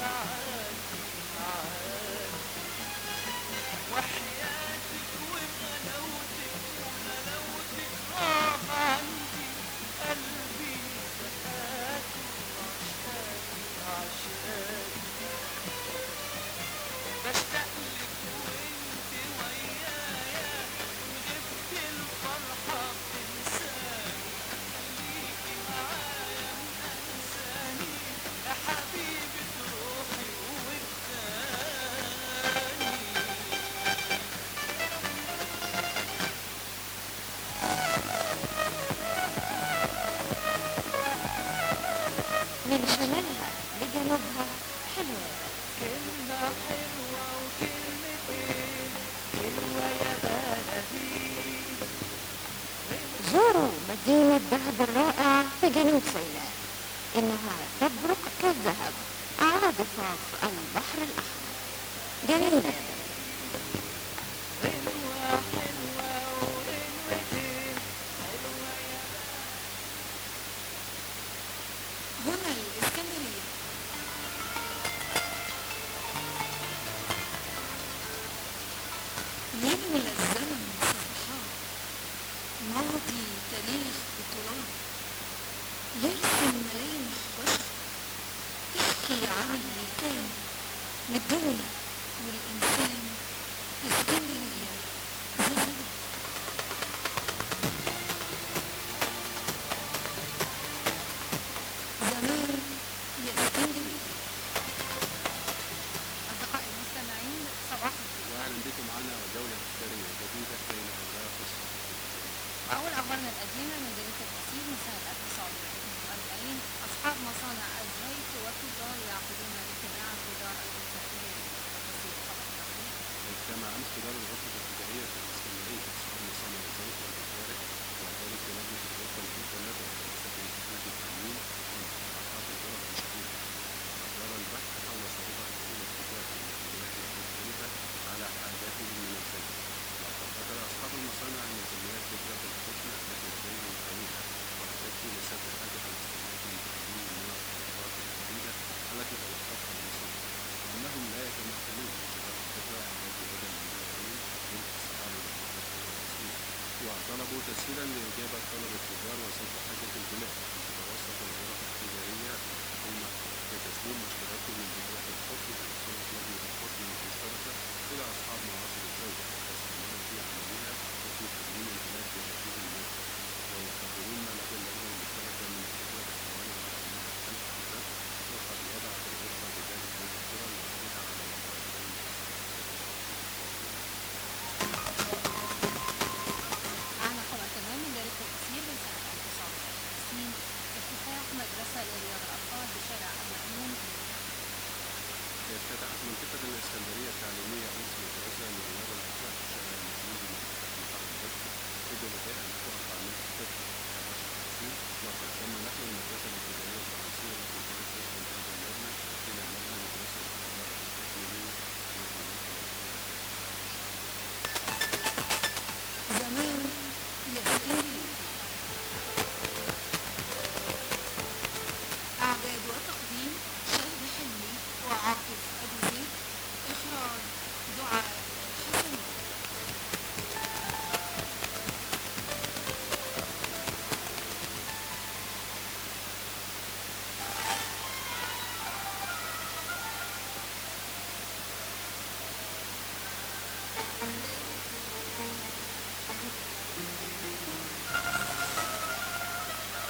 تعالي معاك وحياتك وغلاوتك وغلاوتك راح عندي قلبي دقاته عشاني عشاني بشتاق لك وانت ويايا غبت الفرحة بتنساني خليكي معايا مأنساني يا حبيبة روحي وجداني من شمالها لجنوبها حلوة كلمة حلوة وكلمتين حلوة يا بلدي زوروا مدينة دهب الرائعة في جنوب سيناء إنها تبرق كالذهب على ضفاف البحر الأحمر جميلة حلوة حلوة وغنوتين حلوة يا هنا الإسكندرية ينمل الزمن صفحات ماضي تاريخ بطولات يرسم ملامح بشر تحكي عن اللي كان للدولة والإنسان في اسكندرية زمان زمان يا اسكندرية أصدقائي المستمعين صباح الخير واهلا بكم معنا جوله تذكاريه جديده بين اوراق قصه وأول أخبارنا القديمة من جريدة الأسير من سنة 1942 أصحاب مصانع الزيت والتجار يعقدون اجتماعا في دار الغرفة التجارية تفاصيل خبر التحقيق اجتمع امس تجار الغرفه التجاريه في الاسكندريه اصحاب مصانع الزيت والمشارك وذلك بلجنه الغرفه المؤتمره برئاسه محمود الامين ومقترحات الغرف الجديده ودار البحث حول صعوبه حصول التجار في المحليات المختلفه على حاجاتهم من الزيت وقد قدر اصحاب المصانع الميزانيات فكره الحكمه التي لديهم قليله ولا تكفي لسد حاجه الاستهلاك المحلي من الطلبات الجديده التي توقفها المصانع وانهم لا يتمكنون من شراء القطع التي بدل من العين بالاسعار المتفقه الرسميه وطلبوا تسهيلا لاجابه طلب التجار وسد حاجه البلاد ان تتوسط الغرف التجاريه الحكومه لتسليم مشترياتهم من بلاد الحكم بوصول لجنه الحكم المشتركه الى اصحاب معاصر الزوج وتستمر في عملها وفي تدوين البلاد بهذه الماده ويقدرون ما لدى اللجنه المشتركه من الفكره بحوالي 400 الف كتاب وقد وضعت الغرفه بذلك مذكرا يحيلها على وضع بين معنا خبر كمان من جريدة الأسير من سنة 1950 افتتاح مدرسة لرياض الأطفال بشارع المأمون افتتحت منطقة الإسكندرية التعليمية أمس مدرسة لرياض الأطفال في شارع المسلمين بمنطقة محافظة بدر تدعو بها نحو 400 طفل كأشهر وقد تم نقل المدرسة الابتدائية الفرنسية التي كانت جزءا من هذا المبنى إلى مبنى مدرسة القراءة التكميلية التي نقلت زمان يا اسكندرية إعداد وتقديم شهد حلمي وعاطف أبو زيد إخراج دعاء حسني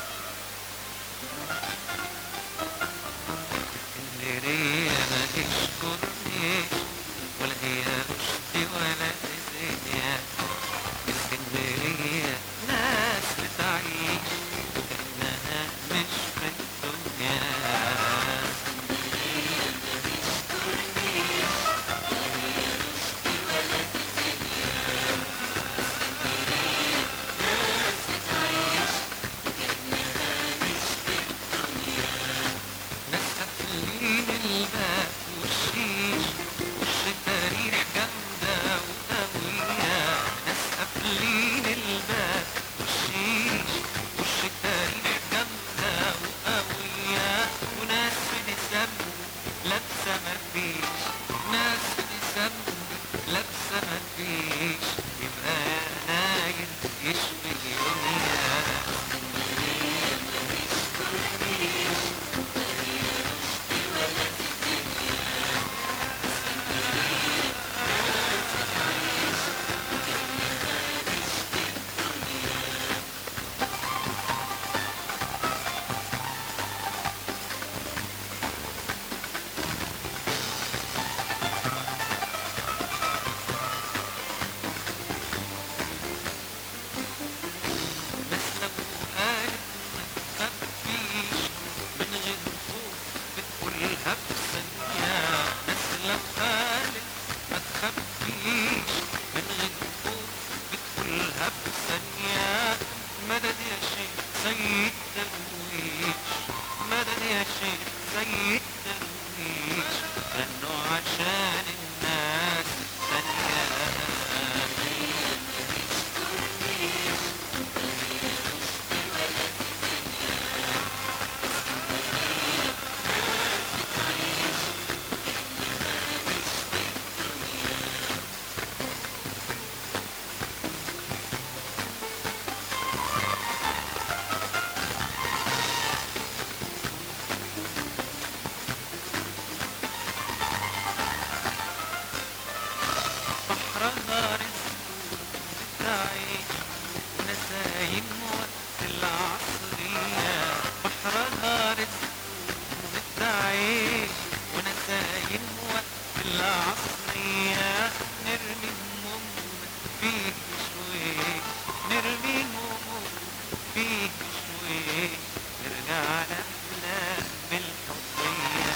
اللي ليه ما جيش تخبيش ناس بذنب لابسة مفيش يبقى يا نايل يشفي الدنيا بس لو قالت ما تخبيش من غير خوف بتقولها بثانية بس لو قالت ما تخبيش من غير خوف بتقولها بثانية مدد يا شيخ سيد درويش مدد يا شيخ سيد درويش غنوا عشان الناس ثانية بحرها رزق بتعيش ونسايم وقت العصرية بحرها رزق بتعيش ونسايم وقت العصرية نرمي همومنا فيه شوية نرمي همومنا فيه شوية نرجع نحلم بالحرية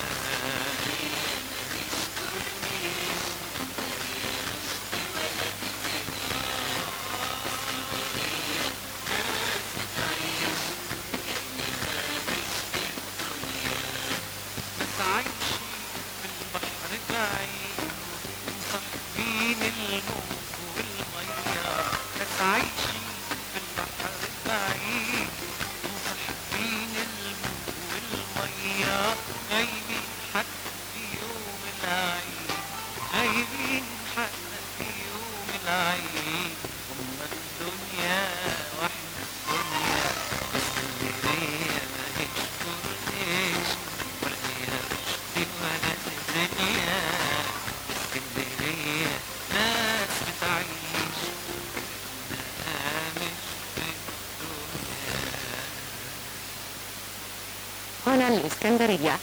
ناس عايشين في البحر بعيد مصاحبين الموج والمية ناس عايشين في البحر بعيد مصاحبين الموج والمية غايبين حتى في يوم العيد غايبين حتى في يوم العيد هما الدنيا واحنا الدنيا اسكندرية ماهيش كورنيش ولا فيها رشدي ولا الدنيا اسكندرية ناس بتعيش إنها مش في الدنيا هنا الإسكندرية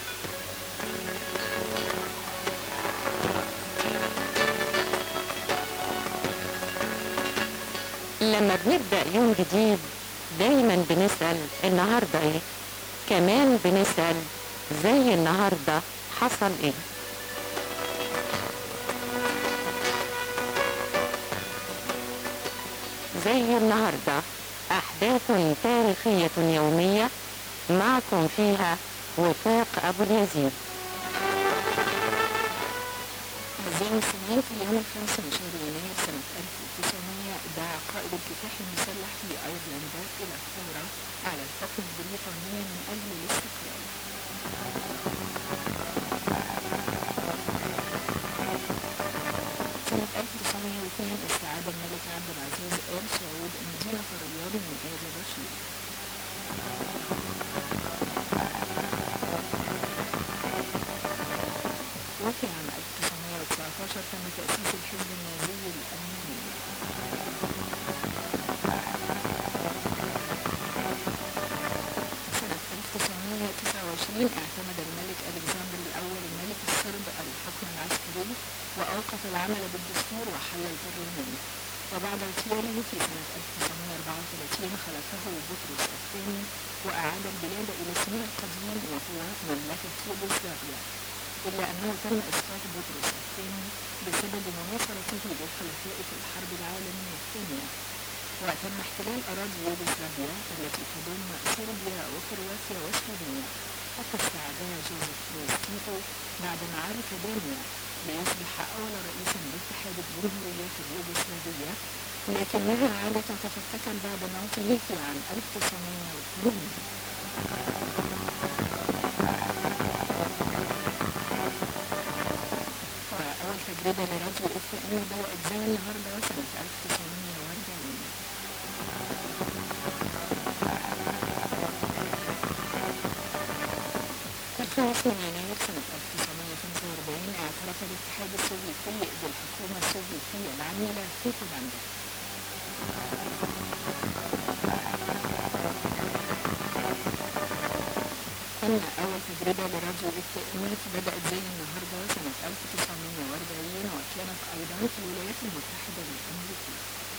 لما بنبدأ يوم جديد دايما بنسأل النهاردة ايه كمان بنسأل زي النهاردة حصل ايه زي النهاردة أحداث تاريخية يومية معكم فيها وفاق أبو اليزيد أعزائي المستمعين في اليوم الخامس من شهر يناير سنة 1900 دعا قائد الكفاح المسلح في أيرلندا إلى الثورة على الحكم البريطاني من أجل الاستقلال. سنة 1902 استعاد الملك عبد العزيز آل سعود مدينة الرياض من آل رشيد. وفي عام 1919 تم تأسيس الحزب النازي الألماني سنة 1929 اعتمد الملك ألكسندر الأول الملك الصرب الحكم العسكري وأوقف العمل بالدستور وحل البرلمان وبعد اغتياله في سنة 1934 خلفه بطرس الثاني وأعاد البلاد إلى اسمها القديم وهو مملكة يوغوسلافيا إلا أنه تم إسقاط بطرس الثاني بسبب مناصرته للخلفاء في الحرب العالمية الثانية وتم احتلال أراضي يوغوسلافيا التي تضم صربيا وكرواتيا وسلوفينيا حتى استعادها جوزيف بروز تيتو بعد معارك دانيا ليصبح أول رئيس لاتحاد الجمهوريات اليوغوسلافية لكنها عادت تفتكا بعد موته في عام 1980 تجربة لراديو اف ام بدأت زي النهاردة سنة 1940 الخامس من يناير سنة 1945 اعترف الاتحاد السوفيتي بالحكومة السوفيتية العميلة في بولندا تم أول تجربة لراديو اف ام بدأت زي النهاردة سنة 1940 وكانت أيضا في الولايات المتحدة الأمريكية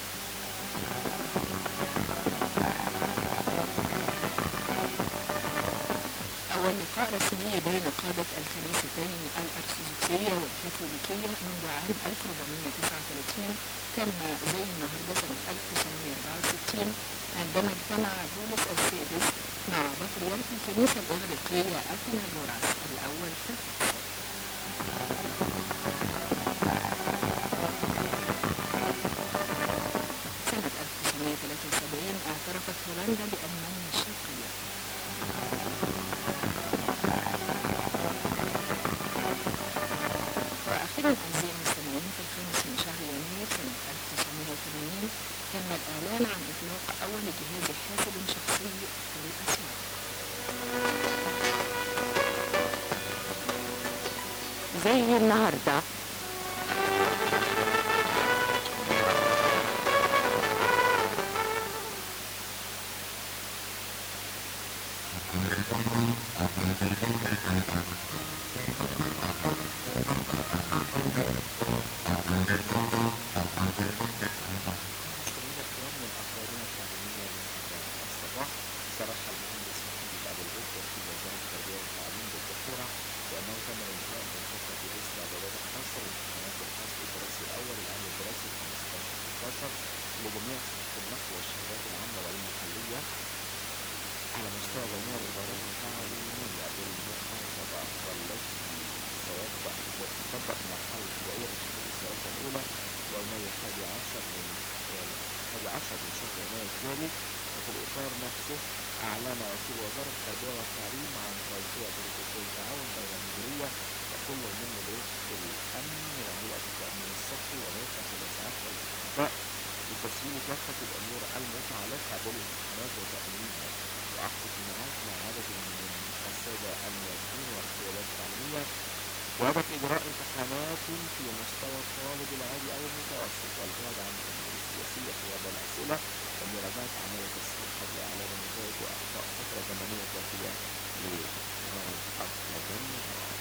أول لقاء رسمي بين قادة الكنيستين الأرثوذكسية والكاثوليكية منذ عام 1439 تم زي النهاردة سنة 1964 عندما اجتمع بولس السادس مع بطريرك الكنيسة الإغريقية أثيناغوراس الأول في القدس سنة 1973 اعترفت هولندا بألمانيا الشرقية وأخيرا أعزائي المستمعين في الخامس من شهر يناير سنة 1980 تم الإعلان عن إطلاق أول جهاز حاسب شخصي في الأسواق زي النهارده مستمعينا الكرام من اخبارنا التعليميه لهذا الصباح صرح المهندس محمد ابو الغيث وكيل وزاره التربيه والتعليم بالدكتوره بانه تم الانتهاء من فتره الاستعدادات الخاصه بامتحانات الفصل الدراسي الاول العام الدراسي 15 16 لجميع صفوف النقل والشهادات العامه والمحليه على مستوى جميع الوزارات التعليميه بالمحافظه والتي سيبدا تطبق المرحله الابتدائيه بشهاده الدراسه الاولى يومي الحادي عشر من الحادي عشر من شهر يناير الجاري وفي الإطار نفسه أعلن وكيل وزارة التربية والتعليم عن توسيع بروتوكول تعاون بين المديرية وكل من مديرية الأمن وهيئة التأمين الصحي ومركز الإسعاف والإحصاء لتسهيل كافة الأمور المتعلقة بالامتحانات وتأمينها وعقد اجتماعات مع عدد من السادة الموظفين والقيادات التعليمية وهدف إجراء امتحانات في مستوى الطالب العادي أو المتوسط والبعد عن الأمور السياسية في وضع الأسئلة ومراجعة عمل التسجيل قبل إعلان النتائج وإعطاء فترة زمنية كافية لغرض التجمعات.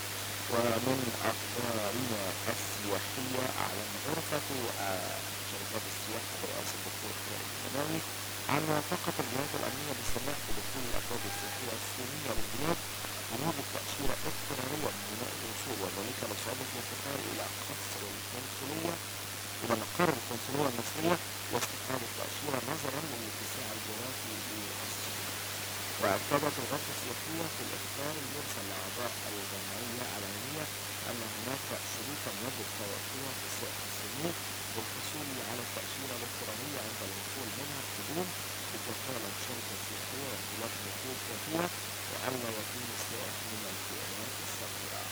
ومن أخبارنا السياحية أعلن غرفة آه، شركات السياحة برئاسة الدكتور خالد المناوي عن موافقة الجهات الأمنية بالسماح بدخول الأفراد السياحية الصينية للبلاد بنوع التأشيرة اضطرارية من بناء الوصول وذلك لصعوبة الانتقال إلى قصر القنصلية إلى مقر القنصلية المصرية واستخدام التأشيرة نظرا للاتساع الجغرافي للصين. وأكدت الغرفة السياحية في الإخبار المرسل لأعضاء الجمعية العلمية أن هناك شروطا يجب توفرها في السائح الصيني للحصول على التأشيرة الإلكترونية عند الوصول منها القدوم بكفالة شركة سياحية واختلاف حقوق كافية وألا يكون السائح من الفئرات الصغيرة.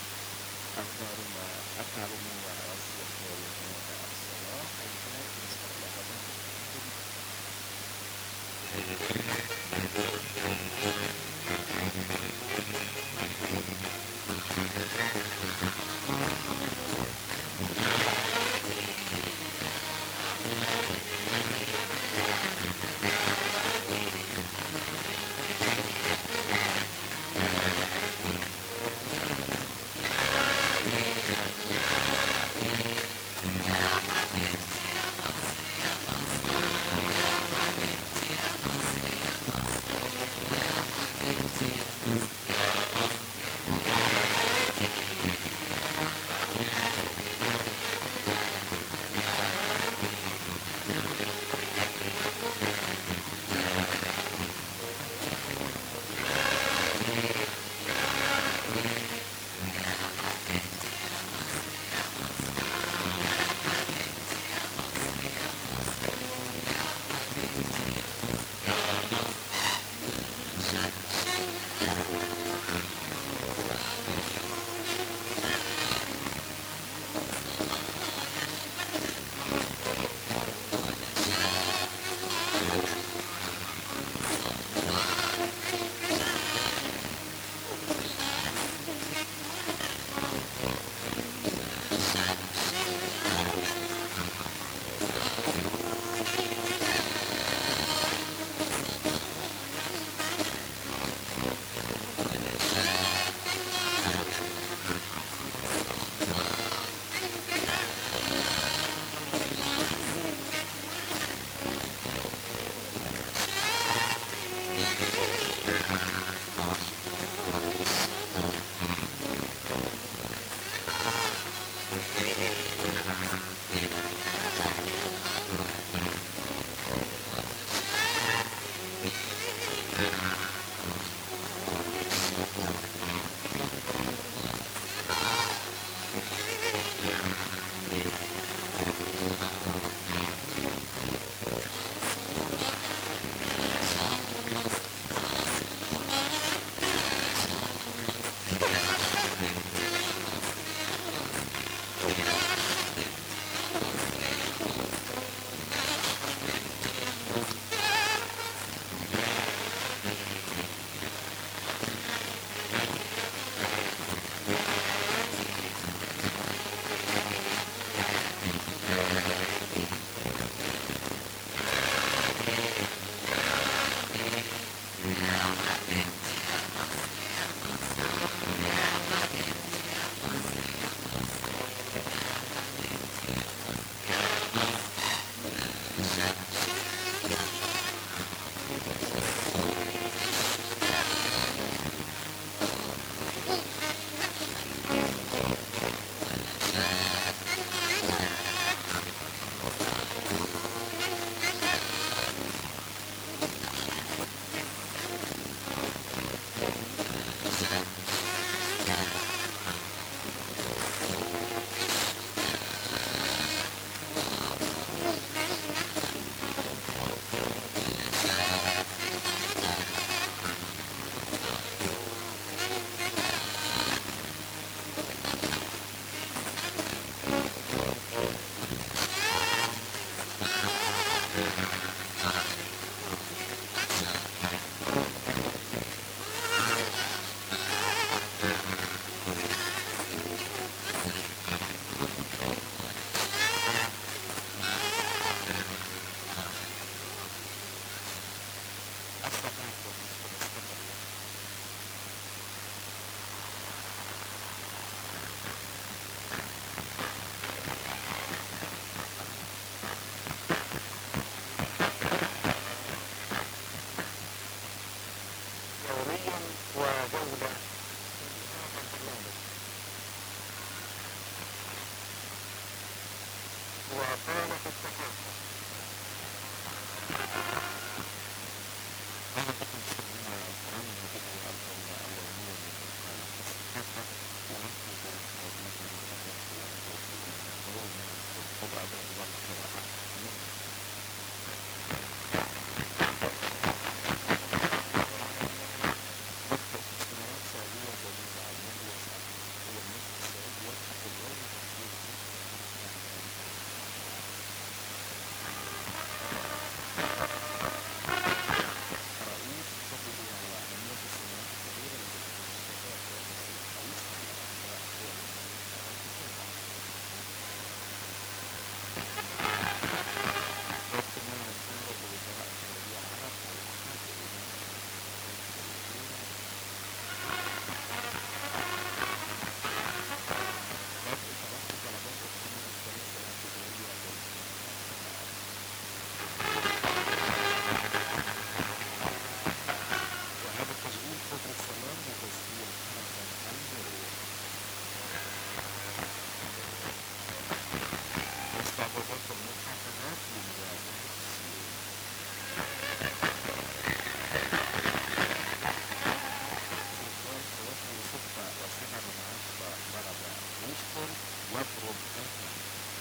أخبارنا التعليمية والسياحية لهذا الصباح انتهت نشكر الله تعالى. Yeah. وأطالت التحقق أنا كنت مسميها القرآن المجيد والألفا الأولية من قال فاستحقق ونحن ذلك مثل الأبواب والأبواب طبعا الله قراءة مكتب استثمارات سعودية جديدة على المدى والسعر هو المسجد السعودي وفق الله وتحقيق مصر رؤوف صدقوا على أهمية السنوات الكبيرة التي تستطيع تؤسس الحديث على أحوال ربط ما نتعرض لوزراء السعودية العرب على أحد بدء تلقي طلبات إقامة الشريك الاعتبارية وهذا تشغيل فضل السلام وتسجيل حسن المرور مستعبدات المحافظات لمواجهة السيول سلطان توصل ستة وسبعة من عشرة درجة بوستون واضرب أهم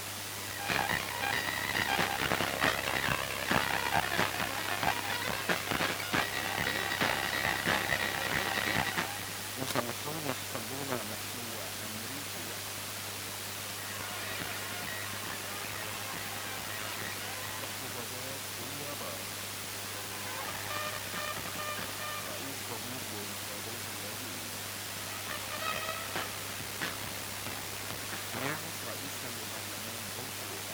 مسلحون يحتلون محمية أمريكية مخطوطات اليابان رئيس ضمير ومفادات اللاجئين ناعم رئيسا لبرلمان بنغلاديش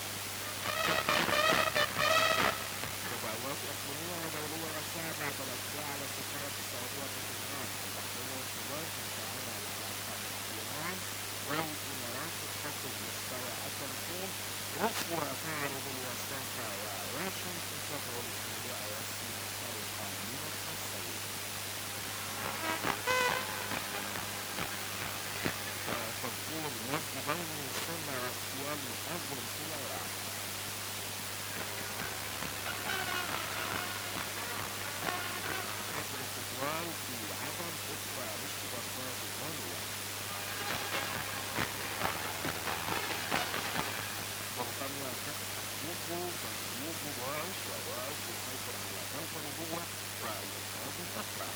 تبعوات إقليمية ودولية وسابع بالاطلاع على سفارة السعودية في طهران البحرية والكويت للتعامل على العلاقات مع إيران والإمارات تخفض مستوى التنظيم رفض تعرض الوساطة وواشنطن تدعو لصندوق وسيلة سرقة من التصوير تطور نسب بين السنة واغتيال مؤذن في العراق حظر التجوال في عدن أسرع الاشتباكات الغنية بريطانيا تفتح يوغو يوغو داعش وداعش يسيطر على كوكب الجوة وإيقاظ الأسرع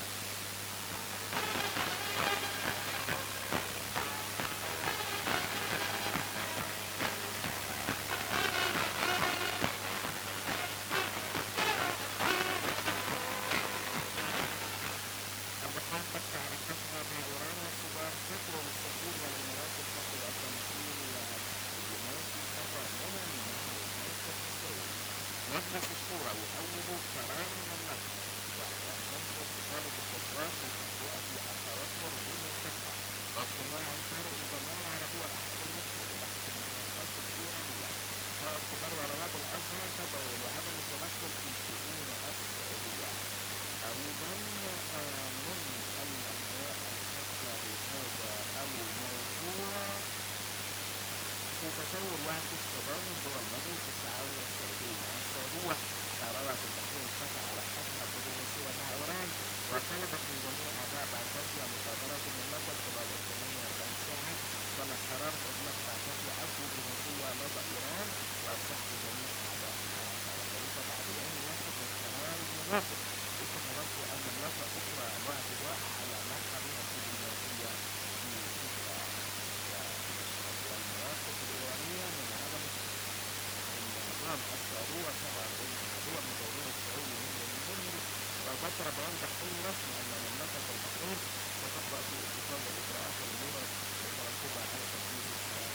البحرين تقطع علاقتها مع إيران والسودان تطلب السفير والإمارات التقي التمثيل الدبلوماسي تضامنا مع الموقف السعودي مجلس الشورى يؤول قرار المملكة بعد أن تنظر تطالب القدرات بتطبيق التوتر بالمنطقة واجتماع فرق الجماعة العربية الأحد المصري لبحث المناقشات الإيرانية كبار علماء الأزهر تدعو لعدم التدخل في شؤون السعودية أيضا آه، من الأنباء الخاصة بهذا الموضوع في تصور وحدة تضامن دول مجلس التعاون السعودي مع السعودية قررت البحرين الفتح على حفل دبلوماسية مع إيران وطلبت من جميع أعضاء بعثتها مصادرة المملكة خلال 48 ساعة كما قررت المملكة بعثتها عفو دبلوماسية لدى إيران وسحب جميع أعضائها وليس بعد يوم واحد من قرار المنافق اتخذت المملكة أخرى واعتداء على محرمها الدبلوماسية في مصر وتشهد المواقف الإيرانية من عدم النظام السعودية طبعا الموضوع من ضرورة السعودي من المنظر وذكر بيان بحرين رسمي أن مملكة البحرين ستبدأ في اتخاذ الإجراءات اللازمة المترتبة على تنفيذ القرار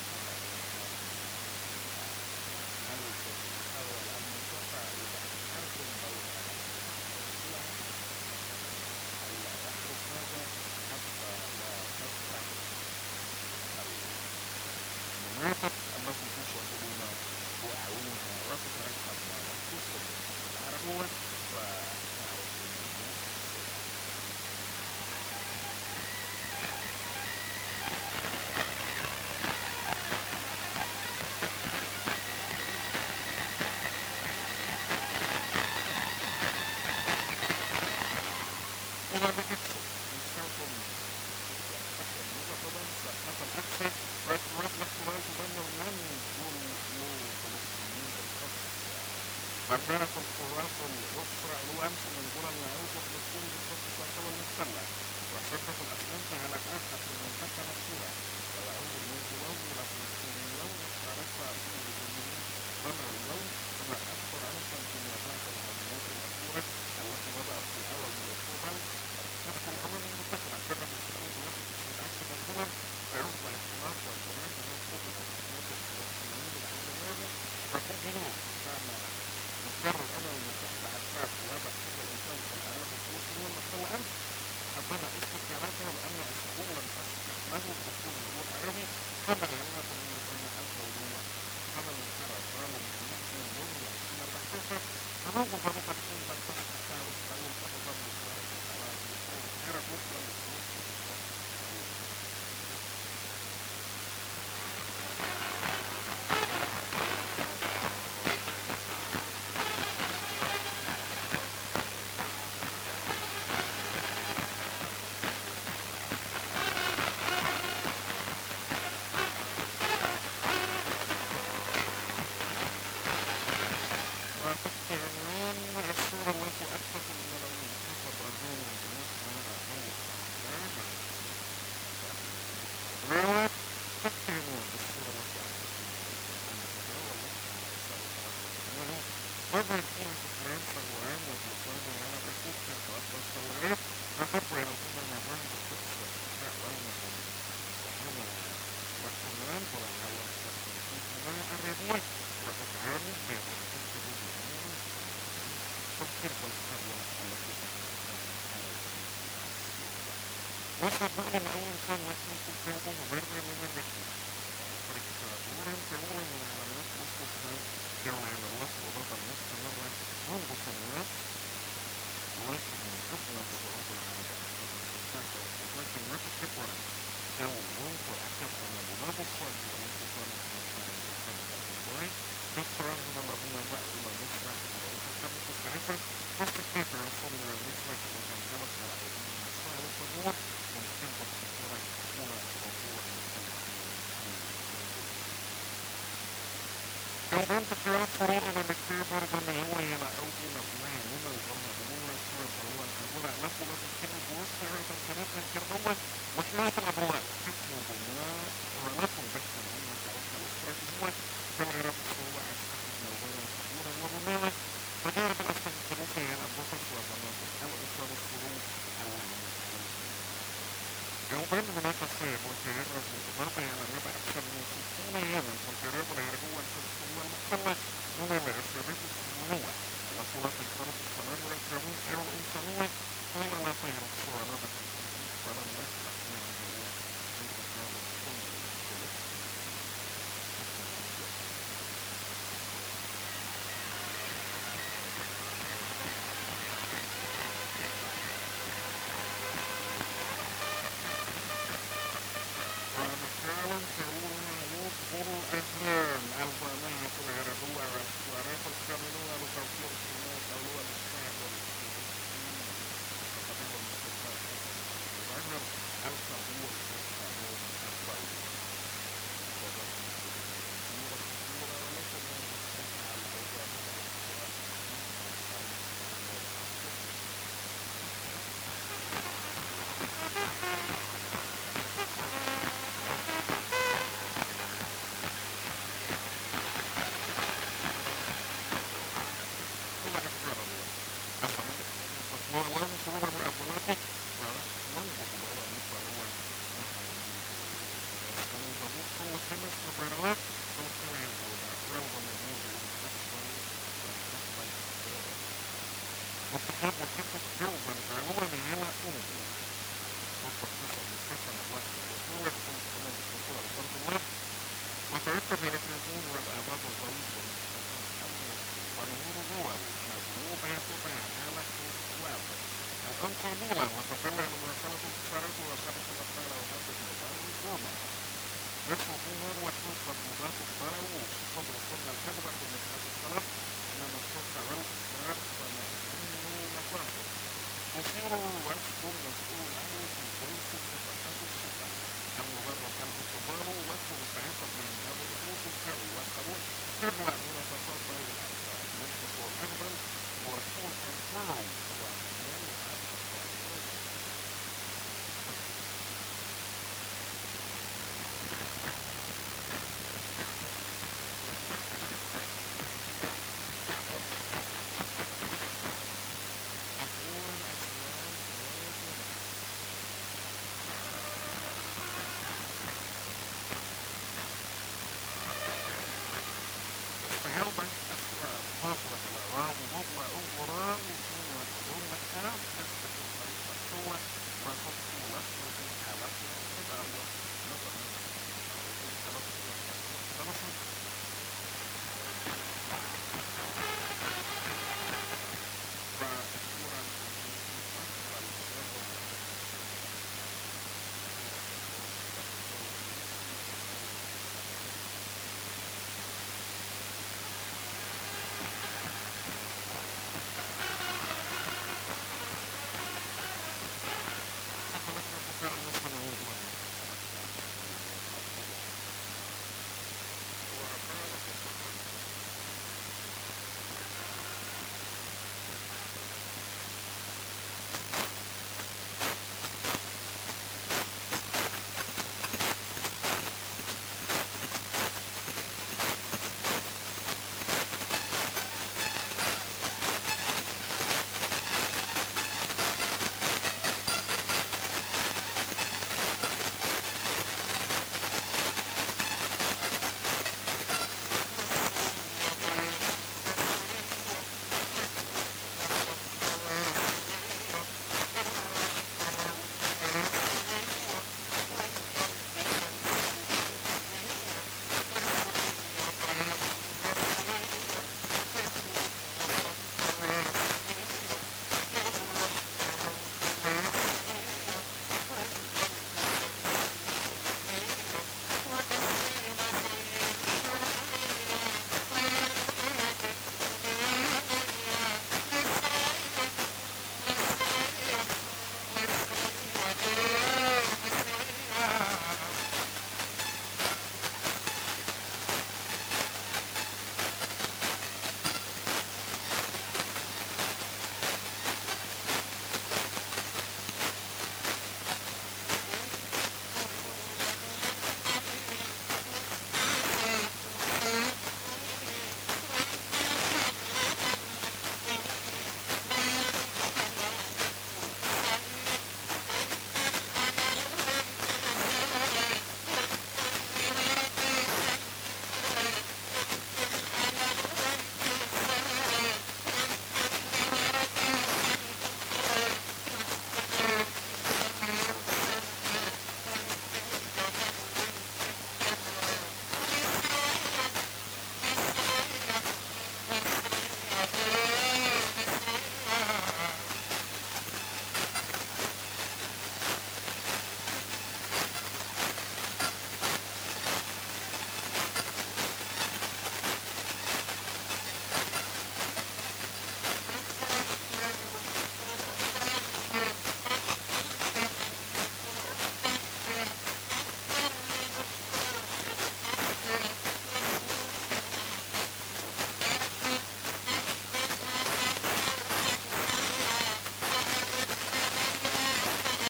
الحول المنطقة إذا حرب بين السعودية ألا يحدث هذا حتى لا تفتح المناطق التي تشاهدون بأعينها وتترقب ما يحدث في المنطقة العربية وتعرف من الناس نفسه واعتراف الاحتلال تدمر لن يكونوا فلسطينيين بالقصد مرات القوات الأسرة الأمس من دون النعود فلسطين بالقصد تعتبر المحتلة وشركة الأسمنت على آخر في المنطقة نفسها ويعود المنزلون إلى فلسطينيون وشاركها في الجمهورية منع اليوم كما أكثر عنفا في نظام الهجمات الأخيرة التي بدأت في أول من أكتوبر نفس الأمر مرتفع كما بالسعود نفس الشيعات منزلا فيعود الاختلاط والجماعة من قبل الحكومات الفلسطينيين العالمية وفي جنوب كان مقرر أنا ومتحدة عساس وهذا كل إنسان في العالم الفلسطينيين محتوى أمس حبنا استخداماتها لأن أسبوعا له الدستور الجمهور العربي حمل يمنة من بين الدولية حمل الكرة قالوا من المسلم يوم يحكم المحسوسة ونوض ضربة تكون تنتهي تحاول تقول أفضل من ذلك الحوادث غير مسلم وتستعملون الصورة التي أكثر من المنتصف أظن روت تستعملون الصورة التي أكثر من كان في فرنسا وعام وبريطانيا على أساس كان تؤثر الثورات وقد يعرفون نظام القدس والاستقراء والمدن وهنا والكمان وعلى الجماعة الربيع وأفعال بين تذكر والثروة التي وصل بعد الأول كان يحمل كتابه مبرر من الرحلة دكتاتورا كأولا من علامات الاستسلام جمع الوصف وضغط مستمرة منذ سنوات ولكن من قبل ضغوط العالم ولكن ما تكبر جو منذ أكثر من بلاد الصعد والانتصار من الشارع الإسلامي مصر من الذين بأسوا إلى مصر كانت مستعدة تستطيع الوصول إلى مصر وتنزلت على أيديهم الصعب والصدور من قبل الصورة الأولى الرجوع أيضا تقرأت صورة لمكتبر بما هو إلى أوجه مبنى من الغرمانية الصورة الأولى الأولى نقلت الكلمة بوسع تنكرت من كربوة وحماية الأبواب حكم البناء ونقل بحث الأمة وحكم الأسرة هو كما يرى الصورة أكثر من الغرمانية صدورا ورمانة وجانب الأسفل الثلاثة هي الأنبوبة والمناطق أو إخراج الصروف أو يومين هناك صيد وسيرة بالإضافة إلى الربع أكثر من 60 يوما والجرائم الإرهابية الفلسطينية المحتلة من الإرهابات الصهيونية الأصوات الفرد القانون والقانون غير الإنسانية حين لا تهرب صورة ولم يسمح من الجميع في تجاوز كل الفلسطينيين ومحاولا تقولون يجبر الأجيال الألبانية العربية والسوارات القانونية لتوفير الحماية الدولية للشعب والفلسطيني وتقديم المستشفى يظهر القبول القانون الدولي وضع الصورة الصورة ولكن المستشفى على الأوضاع ثم أخبر الله أفهم تصوير الله صور مؤمناته وننظر الله مثل هو ونظر كل خمس مباريات توقع الأوضاع روضة مجنون المستقبل والمستقبل واتحاد محقق جوبا غالبا على أمه والتصنيف المستقبل الواحد وصورة كل سنة وصورة الفرد الواحد وترتب الأخرجون والآباد الضعيف والمستقبل ونمور دول مجنوبة تبع حالة واحد الأنقاضولة وتتبع المراسلة التجارة وسبق الأخبار ومادة النظام الحكومة نصف الظهور وحوش مضمونات الضرر وصدر كل الكذبة في مسألة الصلاة أمام السلطة والإخبار ومأذنين مصادر تصير وصف مسؤول عنه في كل صفحات الشفا المبرر